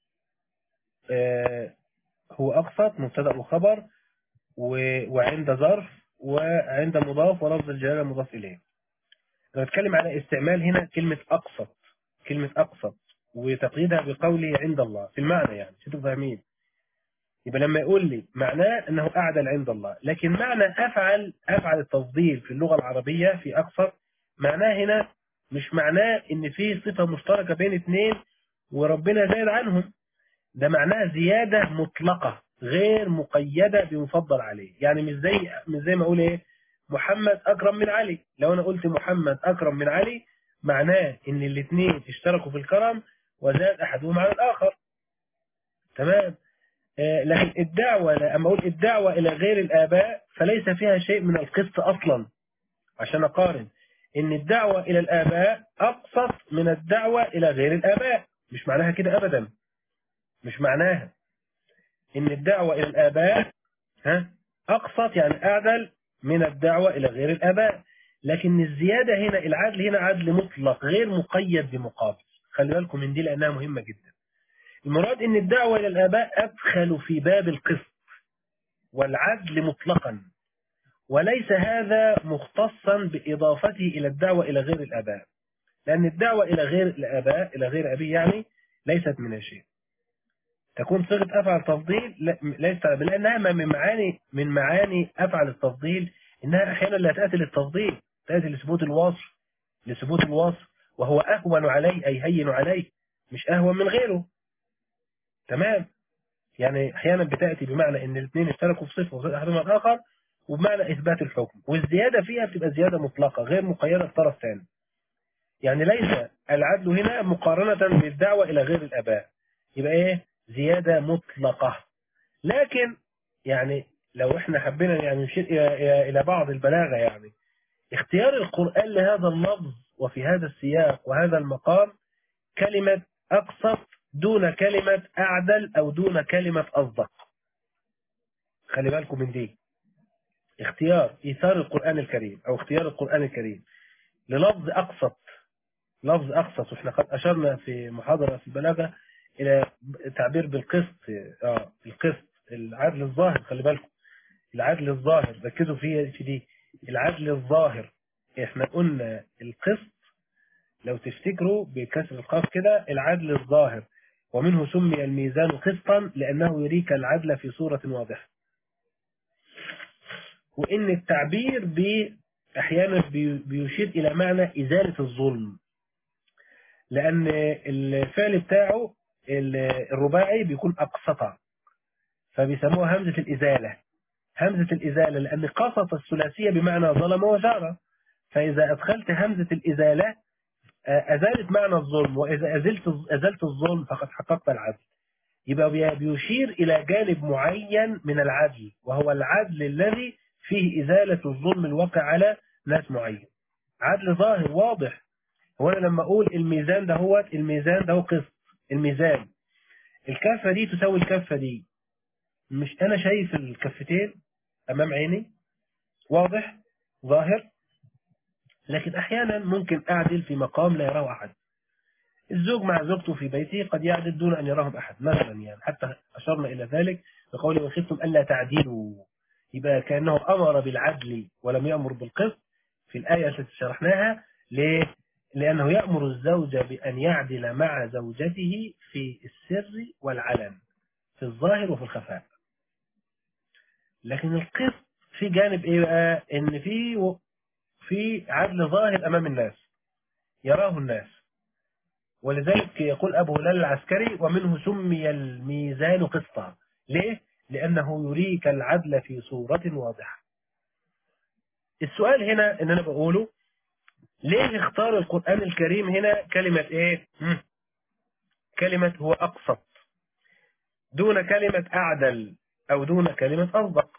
آه هو أقسط مبتدأ وخبر وعند ظرف وعند مضاف ولفظ الجلالة مضاف إليه أنا بتكلم على استعمال هنا كلمة أقسط كلمة أقسط وتقييدها بقوله عند الله في المعنى يعني شو فاهمين يبقى لما يقول لي معناه أنه أعدل عند الله لكن معنى أفعل أفعل التفضيل في اللغة العربية في أقصر معناه هنا مش معناه ان في صفة مشتركة بين اثنين وربنا زايد عنهم ده معناه زيادة مطلقة غير مقيدة بمفضل عليه يعني مش زي مش زي ما اقول ايه محمد اكرم من علي لو انا قلت محمد اكرم من علي معناه ان الاثنين اشتركوا في الكرم وزاد احدهم على الاخر تمام آه لكن الدعوة اما اقول الدعوة الى غير الاباء فليس فيها شيء من القسط اصلا عشان اقارن ان الدعوة الى الاباء اقسط من الدعوة الى غير الاباء مش معناها كده ابدا مش معناها ان الدعوة الى الاباء ها اقسط يعني اعدل من الدعوة الى غير الاباء لكن الزيادة هنا العدل هنا عدل مطلق غير مقيد بمقابل خلي بالكم من دي لانها مهمة جدا المراد ان الدعوة الى الاباء ادخل في باب القسط والعدل مطلقا وليس هذا مختصا بإضافته إلى الدعوة إلى غير الآباء لأن الدعوة إلى غير الآباء إلى غير أبيه يعني ليست من الشيء تكون صيغة أفعل تفضيل لا- ليست لأنها من معاني من معاني أفعل التفضيل إنها أحيانا لا تأتي للتفضيل تأتي لثبوت الوصف لثبوت الوصف وهو أهون عليه أي هين عليه مش أهون من غيره تمام يعني أحيانا بتأتي بمعنى إن الاثنين اشتركوا في صفة وصفة أحدهما الآخر وبمعنى إثبات الحكم والزيادة فيها بتبقى زيادة مطلقة غير مقيدة بطرف ثاني يعني ليس العدل هنا مقارنة بالدعوة إلى غير الآباء يبقى إيه زيادة مطلقة لكن يعني لو احنا حبينا يعني نشير إلى- إلى إلى بعض البلاغة يعني اختيار القرآن لهذا اللفظ وفي هذا السياق وهذا المقام كلمة أقسط دون كلمة أعدل أو دون كلمة أصدق خلي بالكم من دي اختيار إيثار القرآن الكريم أو اختيار القرآن الكريم للفظ أقسط لفظ أقسط وإحنا قد أشرنا في محاضرة في البلاغة إلى تعبير بالقسط آه القسط العدل الظاهر خلي بالكم العدل الظاهر ركزوا في في دي العدل الظاهر احنا قلنا القسط لو تفتكروا بكسر القاف كده العدل الظاهر ومنه سمي الميزان قسطا لأنه يريك العدل في صورة واضحة وإن التعبير ب أحيانا بي- بيشير إلى معنى إزالة الظلم لأن الفعل بتاعه ال- الرباعي بيكون أقسطة فبيسموها همزة الإزالة همزة الإزالة لأن قسط الثلاثية بمعنى ظلم وجار فإذا أدخلت همزة الإزالة آه، أزالت معنى الظلم وإذا أزلت أزلت الظلم فقد حققت العدل يبقى بي- بيشير إلى جانب معين من العدل وهو العدل الذي فيه إزالة الظلم الواقع على ناس معين عدل ظاهر واضح هو أنا لما أقول الميزان ده هو الميزان ده هو قسط الميزان الكفة دي تساوي الكفة دي مش أنا شايف الكفتين أمام عيني واضح ظاهر لكن أحيانا ممكن أعدل في مقام لا يراه أحد الزوج مع زوجته في بيته قد يعدل دون أن يراهم أحد مثلا يعني حتى أشرنا إلى ذلك بقوله وإن خفتم ألا تعدلوا يبقى كأنه أمر بالعدل ولم يأمر بالقسط في الآية التي شرحناها ليه؟ لأنه يأمر الزوج بأن يعدل مع زوجته في السر والعلن في الظاهر وفي الخفاء لكن القسط في جانب ايه بقى ان في في عدل ظاهر امام الناس يراه الناس ولذلك يقول ابو هلال العسكري ومنه سمي الميزان قسطا ليه لانه يريك العدل في صورة واضحة السؤال هنا ان انا بقوله ليه اختار القرآن الكريم هنا كلمة ايه مم. كلمة هو اقسط دون كلمة اعدل او دون كلمة اصدق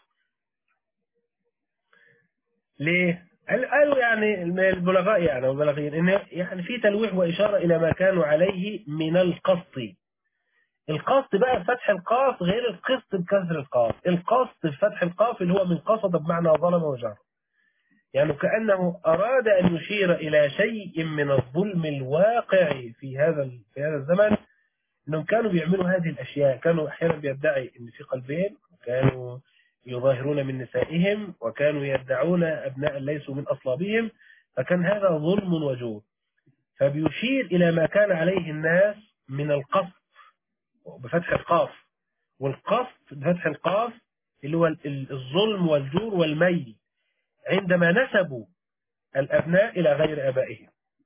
ليه قال- قالوا يعني البلغاء يعني والبلاغيين ان يعني في تلويح واشاره الى ما كانوا عليه من القسط القسط بقى بفتح القاف غير القسط بكسر القاف القسط بفتح القاف اللي هو من قصد بمعنى ظلم وجر يعني كانه اراد ان يشير الى شيء من الظلم الواقع في هذا في هذا الزمن انهم كانوا بيعملوا هذه الاشياء كانوا احيانا بيدعي ان في قلبين وكانوا يظاهرون من نسائهم وكانوا يدعون ابناء ليسوا من اصلابهم فكان هذا ظلم وجور فبيشير الى ما كان عليه الناس من القصد بفتح القاف والقصد بفتح القاف اللي هو ال- الظلم والجور والميل عندما نسبوا الابناء الى غير ابائهم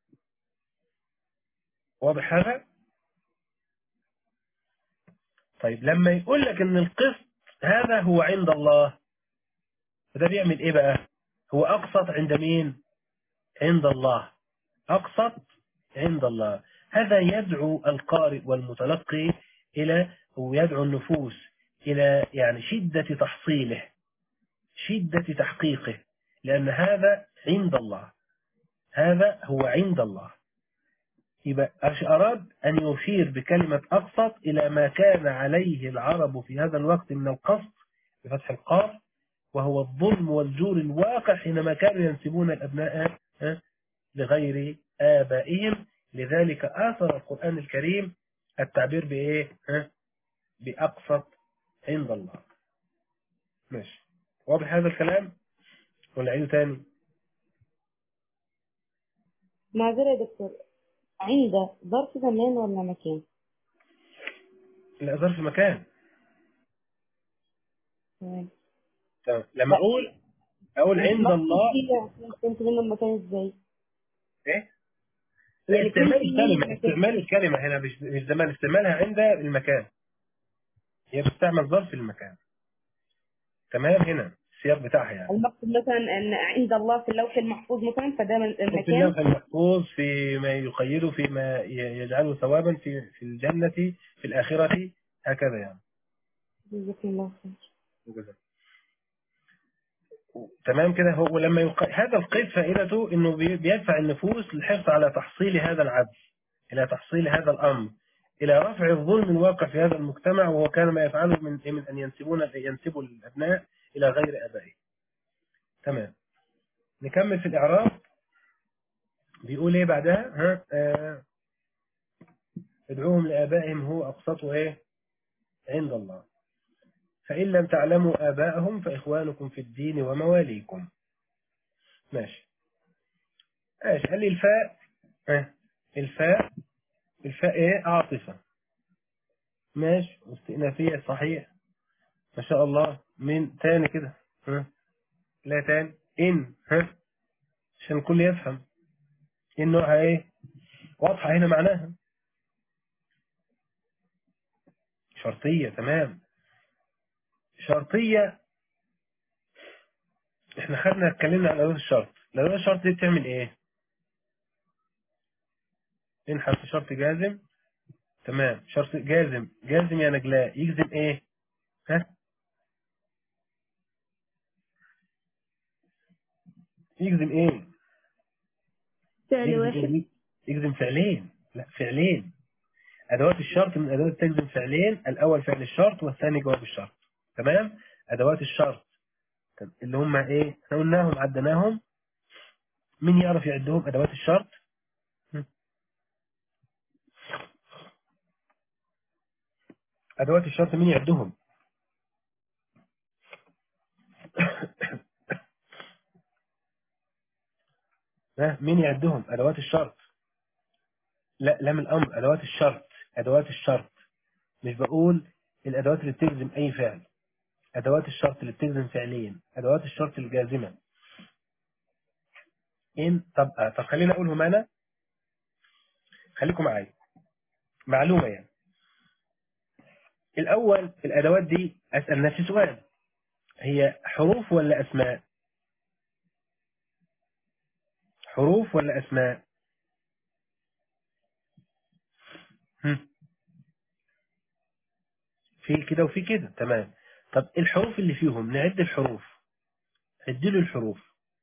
واضح هذا؟ طيب لما يقول لك ان القسط هذا هو عند الله ده بيعمل ايه بقى هو اقسط عند مين عند الله اقسط عند الله هذا يدعو القارئ والمتلقي الى ويدعو النفوس الى يعني شدة تحصيله شدة تحقيقه لان هذا عند الله هذا هو عند الله يبقى أراد أن يشير بكلمة أقسط إلى ما كان عليه العرب في هذا الوقت من القسط بفتح القاف وهو الظلم والجور الواقع حينما كانوا ينسبون الأبناء ها، لغير آبائهم لذلك آثر القرآن الكريم التعبير بإيه ها؟ بأقسط عند الله ماشي واضح هذا الكلام ولا عيد تاني معذرة يا دكتور عند ظرف زمان ولا مكان؟ لا ظرف مكان تمام تمام لما اقول اقول عند الله كنت منه المكان ازاي؟ ايه يعني استعمال كنت الكلمة منه استعمال الكلمة هنا مش مش زمان استعمالها عند المكان هي بتستعمل ظرف المكان تمام هنا السياق بتاعها يعني المقصود مثلا ان عند الله في اللوح المحفوظ مثلا فده من في المكان اللوح المحفوظ فيما يقيده فيما ي- يجعله ثوابا في في الجنة في الآخرة هكذا يعني جزاكم الله خير وكذا. تمام كده هو لما يق... هذا القيد فائدته انه بي- بيدفع النفوس للحرص على تحصيل هذا العدل الى تحصيل هذا الامر الى رفع الظلم الواقع في هذا المجتمع وهو كان ما يفعله من من ان ينسبون ينسبوا الابناء الى غير ابائهم تمام نكمل في الاعراب بيقول ايه بعدها ها آه ادعوهم لابائهم هو اقسط ايه عند الله فإن لم تعلموا آباءهم فإخوانكم في الدين ومواليكم ماشي ماشي قال لي الفاء اه الفاء الفاء ايه عاطفة ماشي واستئنافية صحيح ما شاء الله من تاني كده ها لا تاني إن ها عشان الكل يفهم إن نوعها ايه واضحة هنا معناها شرطية تمام شرطية احنا خدنا اتكلمنا عن أدوات الشرط الأدوات الشرط دي بتعمل ايه إن حرف شرط جازم تمام شرط جازم جازم يا نجلاء يجزم ايه ها يجزم ايه فعل يجزم, واحد إيه؟ يجزم فعلين لا فعلين أدوات الشرط من أدوات تجزم فعلين الأول فعل الشرط والثاني جواب الشرط تمام أدوات الشرط طب اللي هم ايه احنا قلناهم عدناهم مين يعرف يعدهم أدوات الشرط هم؟ أدوات الشرط مين يعدهم ها مين يعدهم أدوات الشرط لا لام الأمر أدوات الشرط أدوات الشرط مش بقول الأدوات اللي بتجزم أي فعل أدوات الشرط اللي بتجزم فعلين أدوات الشرط الجازمة إن طب آه، طب خلينا أقولهم أنا خليكم معايا معلومة يعني الأول الأدوات دي أسأل نفسي سؤال هي حروف ولا أسماء حروف ولا أسماء هم. في كده وفي كده تمام طب الحروف اللي فيهم نعد الحروف عدلوا الحروف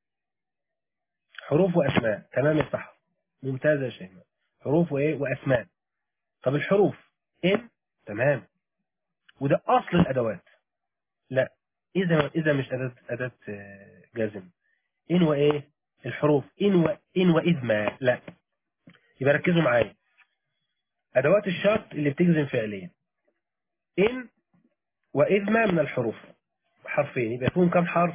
حروف وأسماء تمام يا صح ممتاز يا شيماء حروف وإيه وأسماء طب الحروف إن تمام وده أصل الأدوات لا إذا إذا مش أداة أداة آه، جازم إن وإيه الحروف إن و إن وإذ ما لا يبقى ركزوا معايا أدوات الشرط اللي بتجزم فعلين إن وإذ ما من الحروف حرفين يبقى يكون كم حرف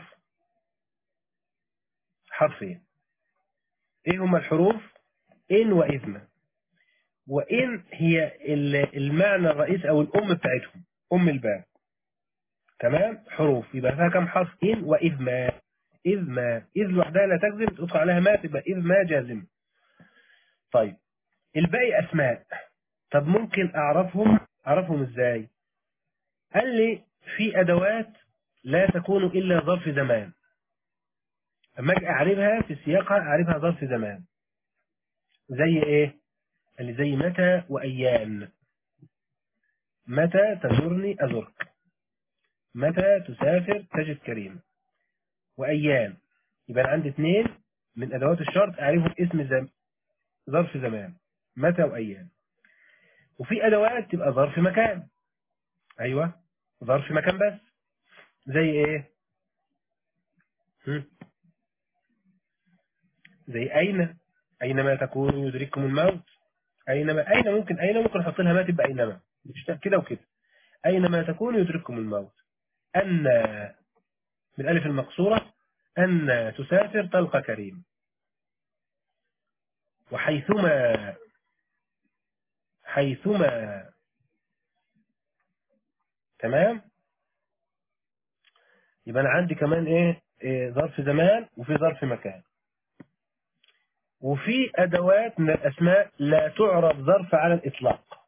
حرفين إيه هما الحروف إن وإذ ما وإن هي ال- المعنى الرئيسي أو الأم بتاعتهم أم الباب تمام حروف يبقى فيها كم حرف إن وإذ ما إذ ما إذ لوحدها لا تجزم تدخل عليها ما تبقى إذ ما جازم طيب الباقي أسماء طب ممكن أعرفهم أعرفهم إزاي قال لي في أدوات لا تكون إلا ظرف زمان أما أجي أعرفها في سياقها أعرفها ظرف زمان زي إيه اللي زي متى وأيام متى تزورني أزرك متى تسافر تجد كريم وأيام يبقى أنا عندي اثنين من أدوات الشرط أعرفهم اسم زم... ظرف زمان متى وأيام وفي أدوات تبقى ظرف مكان أيوة ظرف مكان بس زي إيه هم؟ زي أين أينما تكونوا يدرككم الموت أينما أين ممكن أين ممكن أحط لها ما تبقى أينما مش كده وكده أينما تكونوا يدرككم الموت أن من الألف المقصورة أن تسافر تلقى كريم وحيثما حيثما تمام يبقى أنا عندي كمان إيه, إيه ظرف زمان وفي ظرف مكان وفي أدوات من الأسماء لا تعرف ظرف على الإطلاق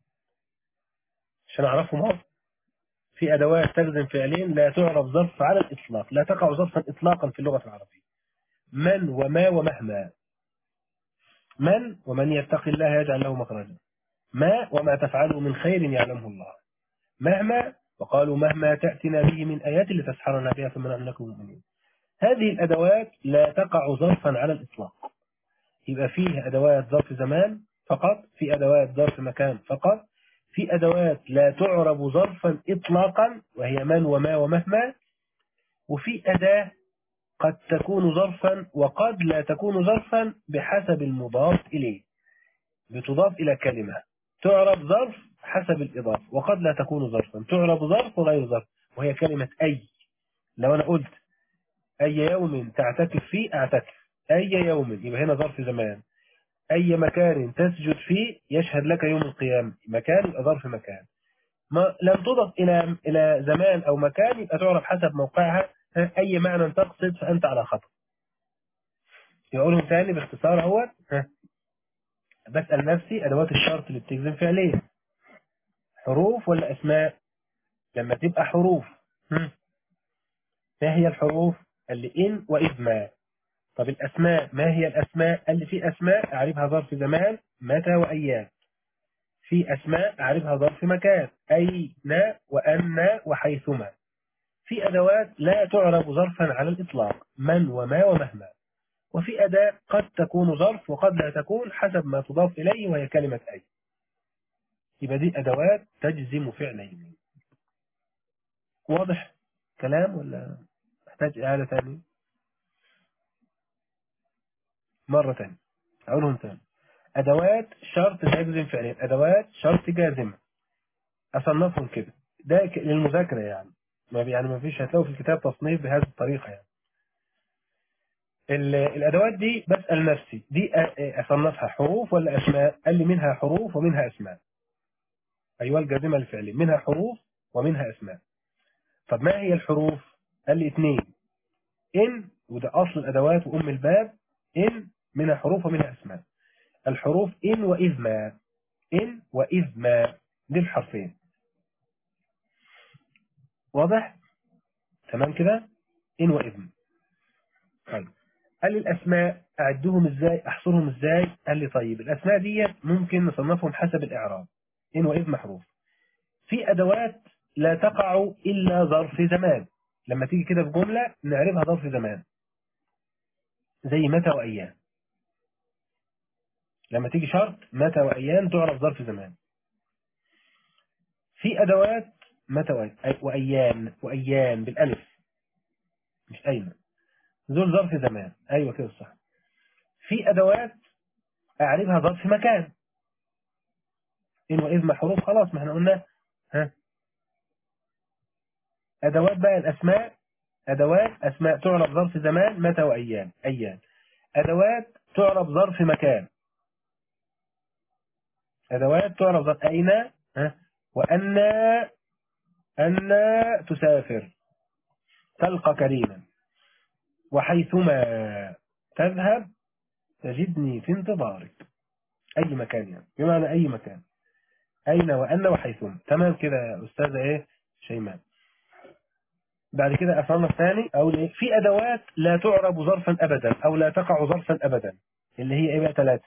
عشان أعرفهم اهو في أدوات تجزم فعلين لا تعرف ظرف على الإطلاق لا تقع ظرفا إطلاقا في اللغة العربية من وما ومهما من ومن يتقي الله يجعل له مخرجا ما وما تفعله من خير يعلمه الله مهما وقالوا مهما تأتنا به من آيات لتسحرنا بها فمن نحن لكم مؤمنين هذه الأدوات لا تقع ظرفا على الإطلاق يبقى فيه أدوات ظرف زمان فقط في أدوات ظرف مكان فقط في أدوات لا تعرب ظرفا إطلاقا وهي من وما ومهما وفي أداة قد تكون ظرفا وقد لا تكون ظرفا بحسب المضاف إليه بتضاف إلى كلمة تعرب ظرف حسب الإضافة وقد لا تكون ظرفا تعرب ظرف وغير ظرف وهي كلمة أي لو أنا قلت أي يوم تعتكف فيه أعتكف أي يوم يبقى هنا ظرف زمان أي مكان تسجد فيه يشهد لك يوم القيامة مكان يبقى ظرف مكان ما لم تضف إلى إلى زمان أو مكان يبقى تعرف حسب موقعها أي معنى تقصد فأنت على خطأ يقولهم ثاني باختصار هو بسأل نفسي أدوات الشرط اللي بتجزم فعليا حروف ولا أسماء لما تبقى حروف ما هي الحروف اللي إن وإذ ما طب الأسماء ما هي الأسماء اللي في أسماء أعرفها ظرف زمان متى وأيام في أسماء أعرفها ظرف مكان أين وأن وحيثما في أدوات لا تعرف ظرفا على الإطلاق من وما ومهما وفي أداة قد تكون ظرف وقد لا تكون حسب ما تضاف إليه وهي كلمة أي يبقى دي أدوات تجزم فعلين واضح كلام ولا محتاج إعادة ثانية مرة ثانية أقولهم ثاني أدوات شرط تجزم فعلين أدوات شرط جازمة أصنفهم كده ده للمذاكرة يعني ما يعني ما فيش هتلاقوا في الكتاب تصنيف بهذه الطريقة يعني الأدوات دي بسأل نفسي دي أصنفها حروف ولا أسماء قال لي منها حروف ومنها أسماء أيوة الجازمة الفعلية منها حروف ومنها أسماء طب ما هي الحروف قال لي اثنين إن وده أصل الأدوات وأم الباب إن منها حروف ومنها أسماء الحروف إن وإذ ما إن وإذ ما دي الحرفين واضح تمام كده إن وإذ ما طيب قال لي الأسماء أعدهم إزاي أحصرهم إزاي قال لي طيب الأسماء دي ممكن نصنفهم حسب الإعراب إن وإذ محروف في أدوات لا تقع إلا ظرف زمان لما تيجي كده في جملة نعرفها ظرف زمان زي متى وأيام لما تيجي شرط متى وأيام تعرف ظرف زمان في أدوات متى وأيام وأيام بالألف مش أيمن دول ظرف زمان أيوة كده صح في أدوات أعرفها ظرف مكان إن وإذ ما حروف خلاص ما احنا قلنا ها أدوات بقى الأسماء أدوات أسماء تعرف ظرف زمان متى وأيام أيام أدوات تعرف ظرف مكان أدوات تعرف ظرف أين ها وأن أن تسافر تلقى كريما وحيثما تذهب تجدني في انتظارك أي مكان يعني بمعنى أي مكان أين وأن وحيثما تمام كده يا أستاذة إيه شيماء بعد كده أفهم الثاني أو إيه في أدوات لا تعرب ظرفا أبدا أو لا تقع ظرفا أبدا اللي هي إيه بقى ثلاثة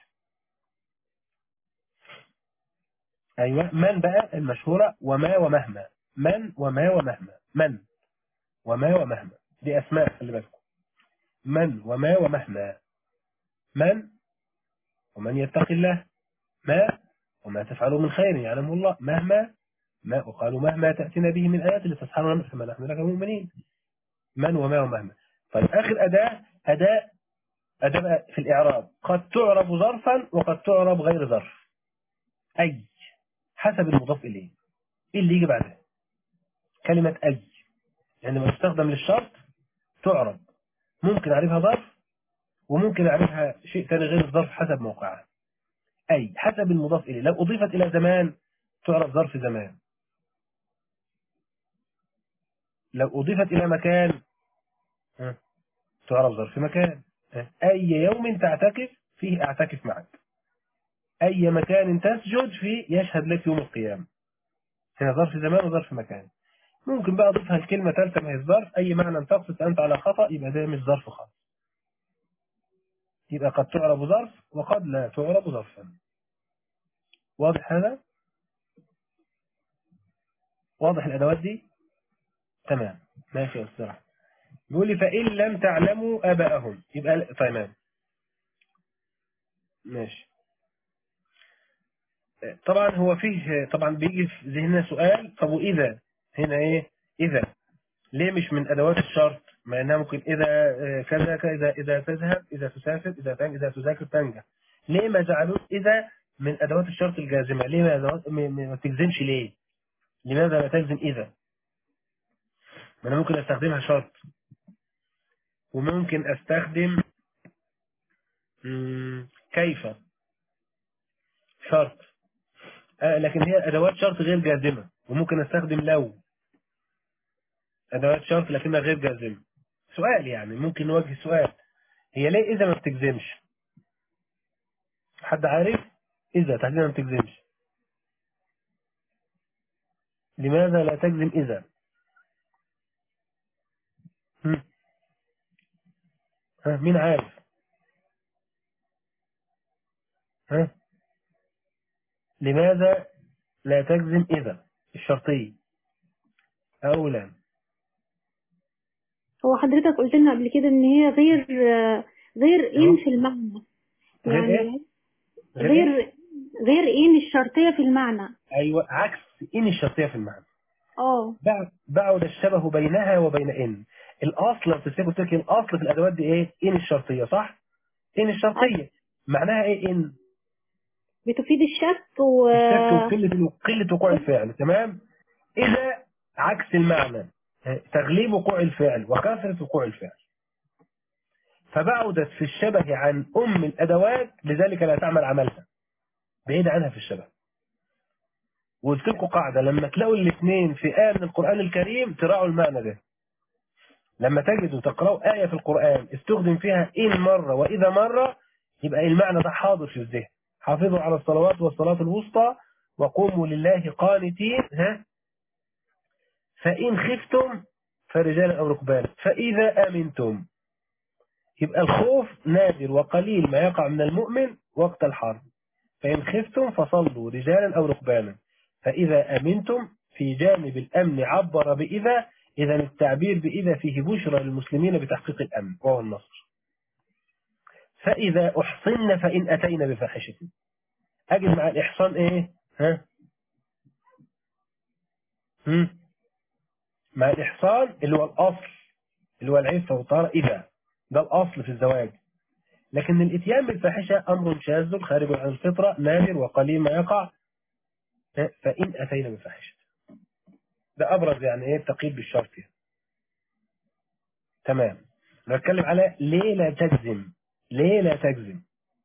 أيوة من بقى المشهورة وما ومهما من وما ومهما من وما ومهما دي أسماء خلي بالكم من وما ومهما من ومن يتقي الله ما وما تفعلوا من خير يعلمه الله مهما ما وقالوا مهما تأتينا به من آيات لتسحرنا كما نحن لك مؤمنين من وما ومهما طيب آخر أداة أداة أداة في الإعراب قد تعرب ظرفا وقد تعرب غير ظرف أي حسب المضاف إليه إيه اللي يجي بعدها كلمة أي عندما يعني تستخدم للشرط تعرب ممكن أعرفها ظرف وممكن أعرفها شيء ثاني غير الظرف حسب موقعها أي حسب المضاف إليه لو أضيفت إلى زمان تعرف ظرف زمان لو أضيفت إلى مكان ها، تعرف ظرف مكان ها، أي يوم تعتكف فيه أعتكف معك أي مكان تسجد فيه يشهد لك يوم القيامة هنا ظرف زمان وظرف مكان ممكن بقى أضيفها الكلمة ثالثة ما هي الظرف أي معنى تقصد أنت على خطأ يبقى ده مش ظرف خاص يبقى قد تعرب ظرف وقد لا تعرب ظرفا واضح هذا؟ واضح الأدوات دي؟ تمام ماشي يا أستاذ أحمد. بيقول لي فإن لم تعلموا آباءهم يبقى تمام ماشي طبعا هو فيه طبعا بيجي في ذهننا سؤال طب وإذا هنا إيه إذا ليه مش من أدوات الشرط مع إنها ممكن إذا آه، كذا كذا إذا تذهب إذا تسافر إذا تنجح إذا تذاكر تنجح ليه ما جعلوش إذا من أدوات الشرط الجازمة ليه ما, أدوات ما ما تجزمش ليه لماذا لا تجزم إذا ما أنا ممكن أستخدمها شرط وممكن أستخدم مم، كيف شرط آه لكن هي أدوات شرط غير جازمة وممكن أستخدم لو أدوات شرط لكنها غير جازمة سؤال يعني ممكن نوجه سؤال هي ليه إذا ما بتجزمش حد عارف إذا تحديدا ما بتجزمش لماذا لا تجزم إذا هم؟ ها مين عارف ها لماذا لا تجزم إذا الشرطية أو لا هو حضرتك قلت لنا قبل كده ان هي غير غير ان في المعنى غير إيه؟ يعني غير غير ان الشرطية في المعنى أيوة عكس إن الشرطية في المعنى اه بعد بعد الشبه بينها وبين إن الأصل لو تفتكر قلت لك الأصل في الأدوات دي إيه إن الشرطية صح إن الشرطية معناها إيه إن بتفيد الشك و الشك وقلة قلة وقوع الفعل تمام إذا عكس المعنى تغليب وقوع الفعل وكثرة وقوع الفعل فبعدت في الشبه عن أم الأدوات لذلك لا تعمل عملها بعيد عنها في الشبه وقلت لكم قاعدة لما تلاقوا الاثنين في آية من القرآن الكريم تراعوا المعنى ده لما تجدوا تقرأوا آية في القرآن استخدم فيها إن مرة وإذا مرة يبقى المعنى ده حاضر في الذهن حافظوا على الصلوات والصلاة الوسطى وقوموا لله قانتين ها فإن خفتم فرجالا أو ركبانا فإذا آمنتم يبقى الخوف نادر وقليل ما يقع من المؤمن وقت الحرب فإن خفتم فصلوا رجالا أو ركبانا فإذا أمنتم في جانب الأمن عبر بإذا إذا التعبير بإذا فيه بشرى للمسلمين بتحقيق الأمن وهو النصر فإذا أحصن فإن أتينا بفاحشة أجد مع الإحصان إيه ها هم؟ مع الإحصان اللي هو الأصل اللي هو العفة والطهارة إذا ده الأصل في الزواج لكن الإتيان بالفاحشة أمر شاذ خارج عن الفطرة نادر وقليل ما يقع فإن أتينا بفاحشة ده أبرز يعني إيه التقييد بالشرط يعني. تمام نتكلم على ليه لا تجزم ليه لا تجزم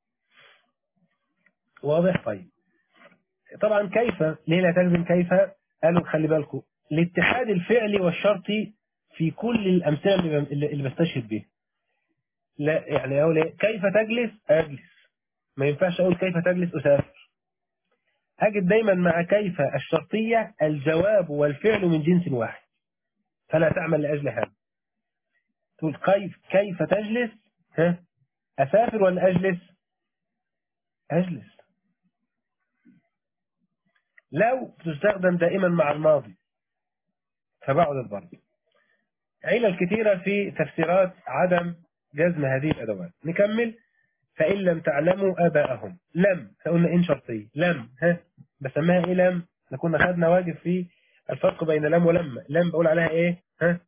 واضح طيب طبعا كيف ليه لا تجزم كيف قالوا خلي بالكم الاتحاد الفعلي والشرطي في كل الأمثلة اللي, اللي بستشهد بيها لا يعني أقول إيه كيف تجلس أجلس ما ينفعش أقول كيف تجلس أسافر أجد دايما مع كيف الشرطية الجواب والفعل من جنس واحد فلا تعمل لأجل هذا تقول كيف كيف تجلس ها أسافر ولا أجلس أجلس لو تستخدم دائما مع الماضي فبعد الضرب علل كثيرة في تفسيرات عدم جزم هذه الأدوات نكمل فإن لم تعلموا آباءهم لم قلنا إن شرطية لم ها بسميها إيه لم احنا كنا خدنا واجب في الفرق بين لم ولما لم بقول عليها إيه ها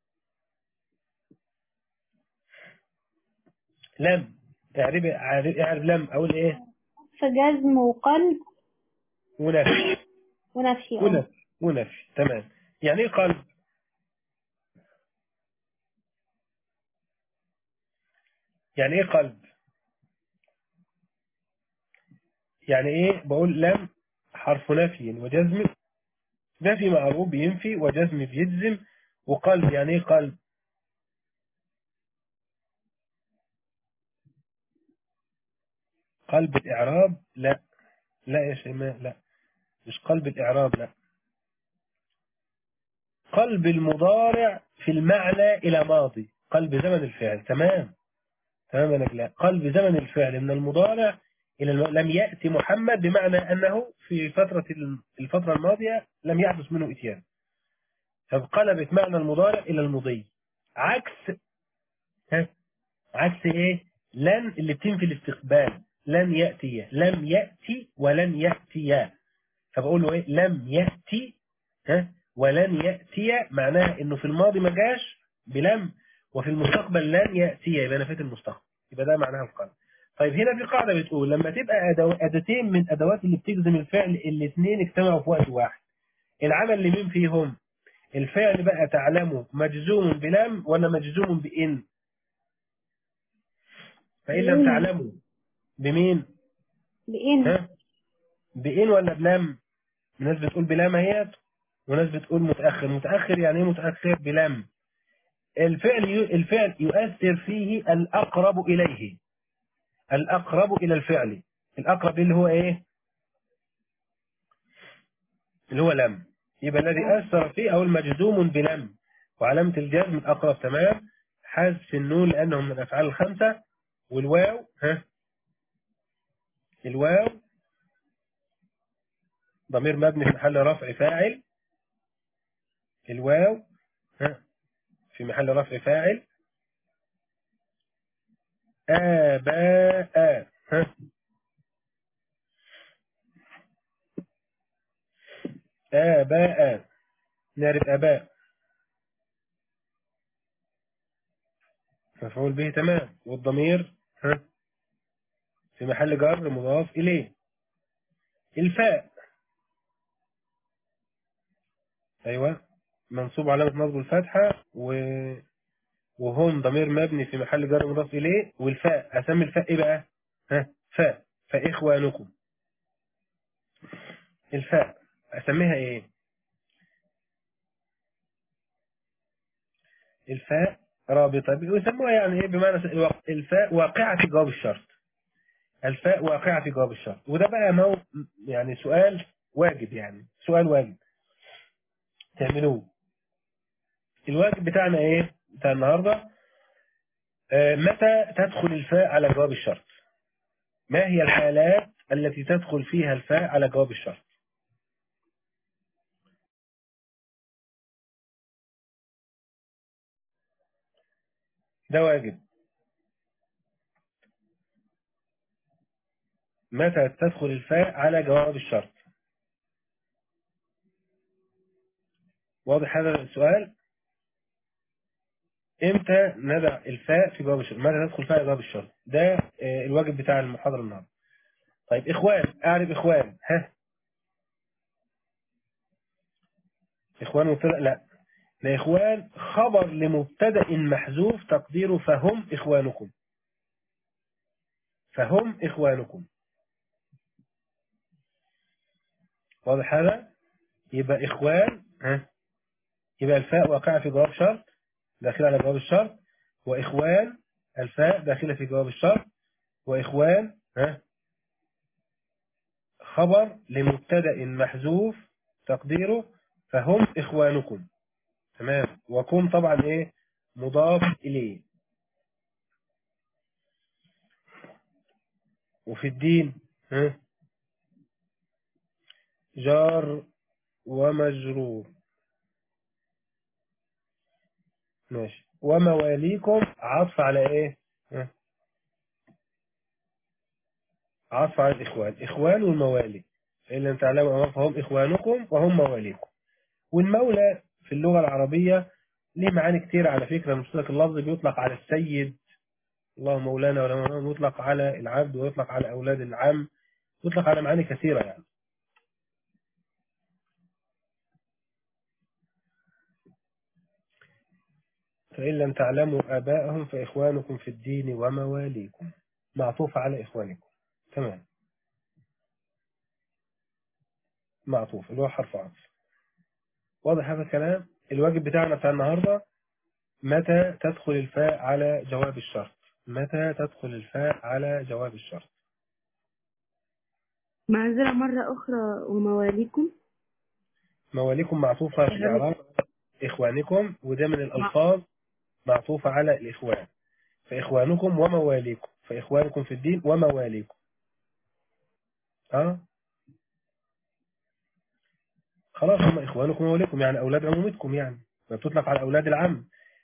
لم اعرف اعرف لم أقول إيه فجزم وقلب ونفي ونفي اه. ونفي ونفي تمام يعني إيه قلب يعني ايه قلب يعني ايه بقول لم حرف نفي وجزم نفي معروف بينفي وجزم بيجزم وقلب يعني ايه قلب قلب الإعراب لا لا يا شيماء لا مش قلب الإعراب لا قلب المضارع في المعنى إلى ماضي قلب زمن الفعل تمام تمام يا نجلاء قلب زمن الفعل من المضارع إلى الم... لم يأتي محمد بمعنى أنه في فترة الفترة الماضية لم يحدث منه إتيان فقلبت معنى المضارع إلى المضي عكس ها عكس إيه لن اللي بتنفي الاستقبال لن يأتي لم يأتي ولن يأتي فبقول له إيه لم يأتي ها ولن يأتي معناها إنه في الماضي ما جاش بلم وفي المستقبل لن يأتي يبقى نفيت المستقبل يبقى ده معناها القلب طيب هنا في قاعدة بتقول لما تبقى أدو... أداتين من أدوات اللي بتجزم الفعل الاثنين اجتمعوا في وقت واحد العمل لمين فيهم الفعل بقى تعلمه مجزوم بلم ولا مجزوم بإن فإن لم تعلموا بمين بإن ها بإن ولا بلم ناس بتقول بلام اهيت وناس بتقول متأخر متأخر يعني ايه متأخر بلم الفعل الفعل يؤثر فيه الأقرب إليه الأقرب إلى الفعل الأقرب اللي هو إيه اللي هو لم يبقى الذي أثر فيه أو المجزوم بلم وعلامة الجزم الأقرب تمام حذف النون لأنهم من الأفعال الخمسة والواو ها الواو ضمير مبني في محل رفع فاعل الواو ها في محل رفع فاعل آباء ها آباء نعرف آباء مفعول به تمام والضمير ها في محل جر مضاف إليه الفاء أيوة منصوب علامة نصب الفتحة و... وهم ضمير مبني في محل جر مضاف إليه والفاء أسمي الفاء إيه بقى ها فاء فإخوانكم الفاء أسميها إيه الفاء رابطة ويسموها يعني إيه بمعنى الفاء واقعة في جواب الشرط الفاء واقعة في جواب الشرط وده بقى مو يعني سؤال واجب يعني سؤال واجب تعملوه الواجب بتاعنا ايه بتاع النهاردة آه متى تدخل الفاء على جواب الشرط ما هي الحالات التي تدخل فيها الفاء على جواب الشرط ده واجب متى تدخل الفاء على جواب الشرط واضح هذا السؤال امتى ندع الفاء في جواب الشرط متى تدخل فاء جواب الشرط ده الواجب بتاع المحاضرة النهارده طيب اخوان اعرف اخوان ها اخوان مبتدا لا لا اخوان خبر لمبتدا محذوف تقديره فهم اخوانكم فهم اخوانكم واضح هذا يبقى إخوان ها يبقى الفاء واقعة في جواب شرط داخلة على جواب الشرط وإخوان الفاء داخلة في جواب الشرط وإخوان ها خبر لمبتدأ محذوف تقديره فهم إخوانكم تمام وكم طبعا إيه مضاف إليه وفي الدين ها جار ومجرور ماشي ومواليكم عطف على ايه ها؟ عطف على الاخوان اخوان والموالي فإن لم تعلموا فهم اخوانكم وهم مواليكم والمولى في اللغة العربية ليه معاني كتير على فكرة المشترك اللفظي بيطلق على السيد الله مولانا ولا مولانا يطلق على العبد ويطلق على أولاد العم يطلق على معاني كثيرة يعني فإن لم تعلموا آباءهم فإخوانكم في الدين ومواليكم معطوف على إخوانكم تمام معطوف اللي هو حرف عطف واضح هذا الكلام الواجب بتاعنا بتاع النهاردة متى تدخل الفاء على جواب الشرط متى تدخل الفاء على جواب الشرط معذرة مرة أخرى ومواليكم مواليكم معطوفة في إعراب إخوانكم وده من الألفاظ معطوفة على الإخوان فإخوانكم ومواليكم فإخوانكم في الدين ومواليكم ها خلاص هم إخوانكم ومواليكم يعني أولاد عمومتكم يعني بتطلق على أولاد العم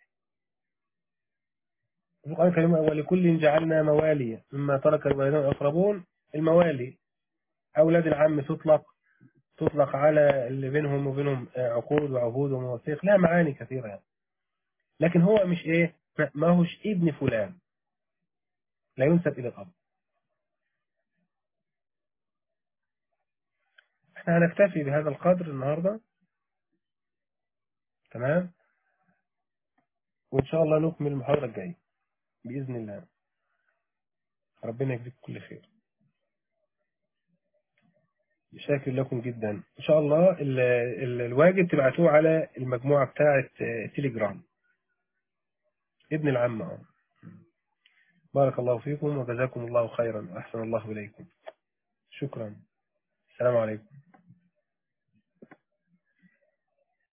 القرآن الكريم ولكل جعلنا موالي مما ترك الوالدين الأقربون الموالي أولاد العم تطلق تطلق على اللي بينهم وبينهم عقود وعهود ومواثيق لها معاني كثيرة يعني. لكن هو مش إيه ما هوش ابن فلان لا ينسب إلى الأب احنا هنكتفي بهذا القدر النهاردة تمام وإن شاء الله نكمل المحاضرة الجاية بإذن الله ربنا يجزيك كل خير شاكر لكم جدا إن شاء الله ال ال الواجب تبعتوه على المجموعة بتاعة تيليجرام ابن العم اه بارك الله فيكم وجزاكم الله خيرا وأحسن الله إليكم شكرا السلام عليكم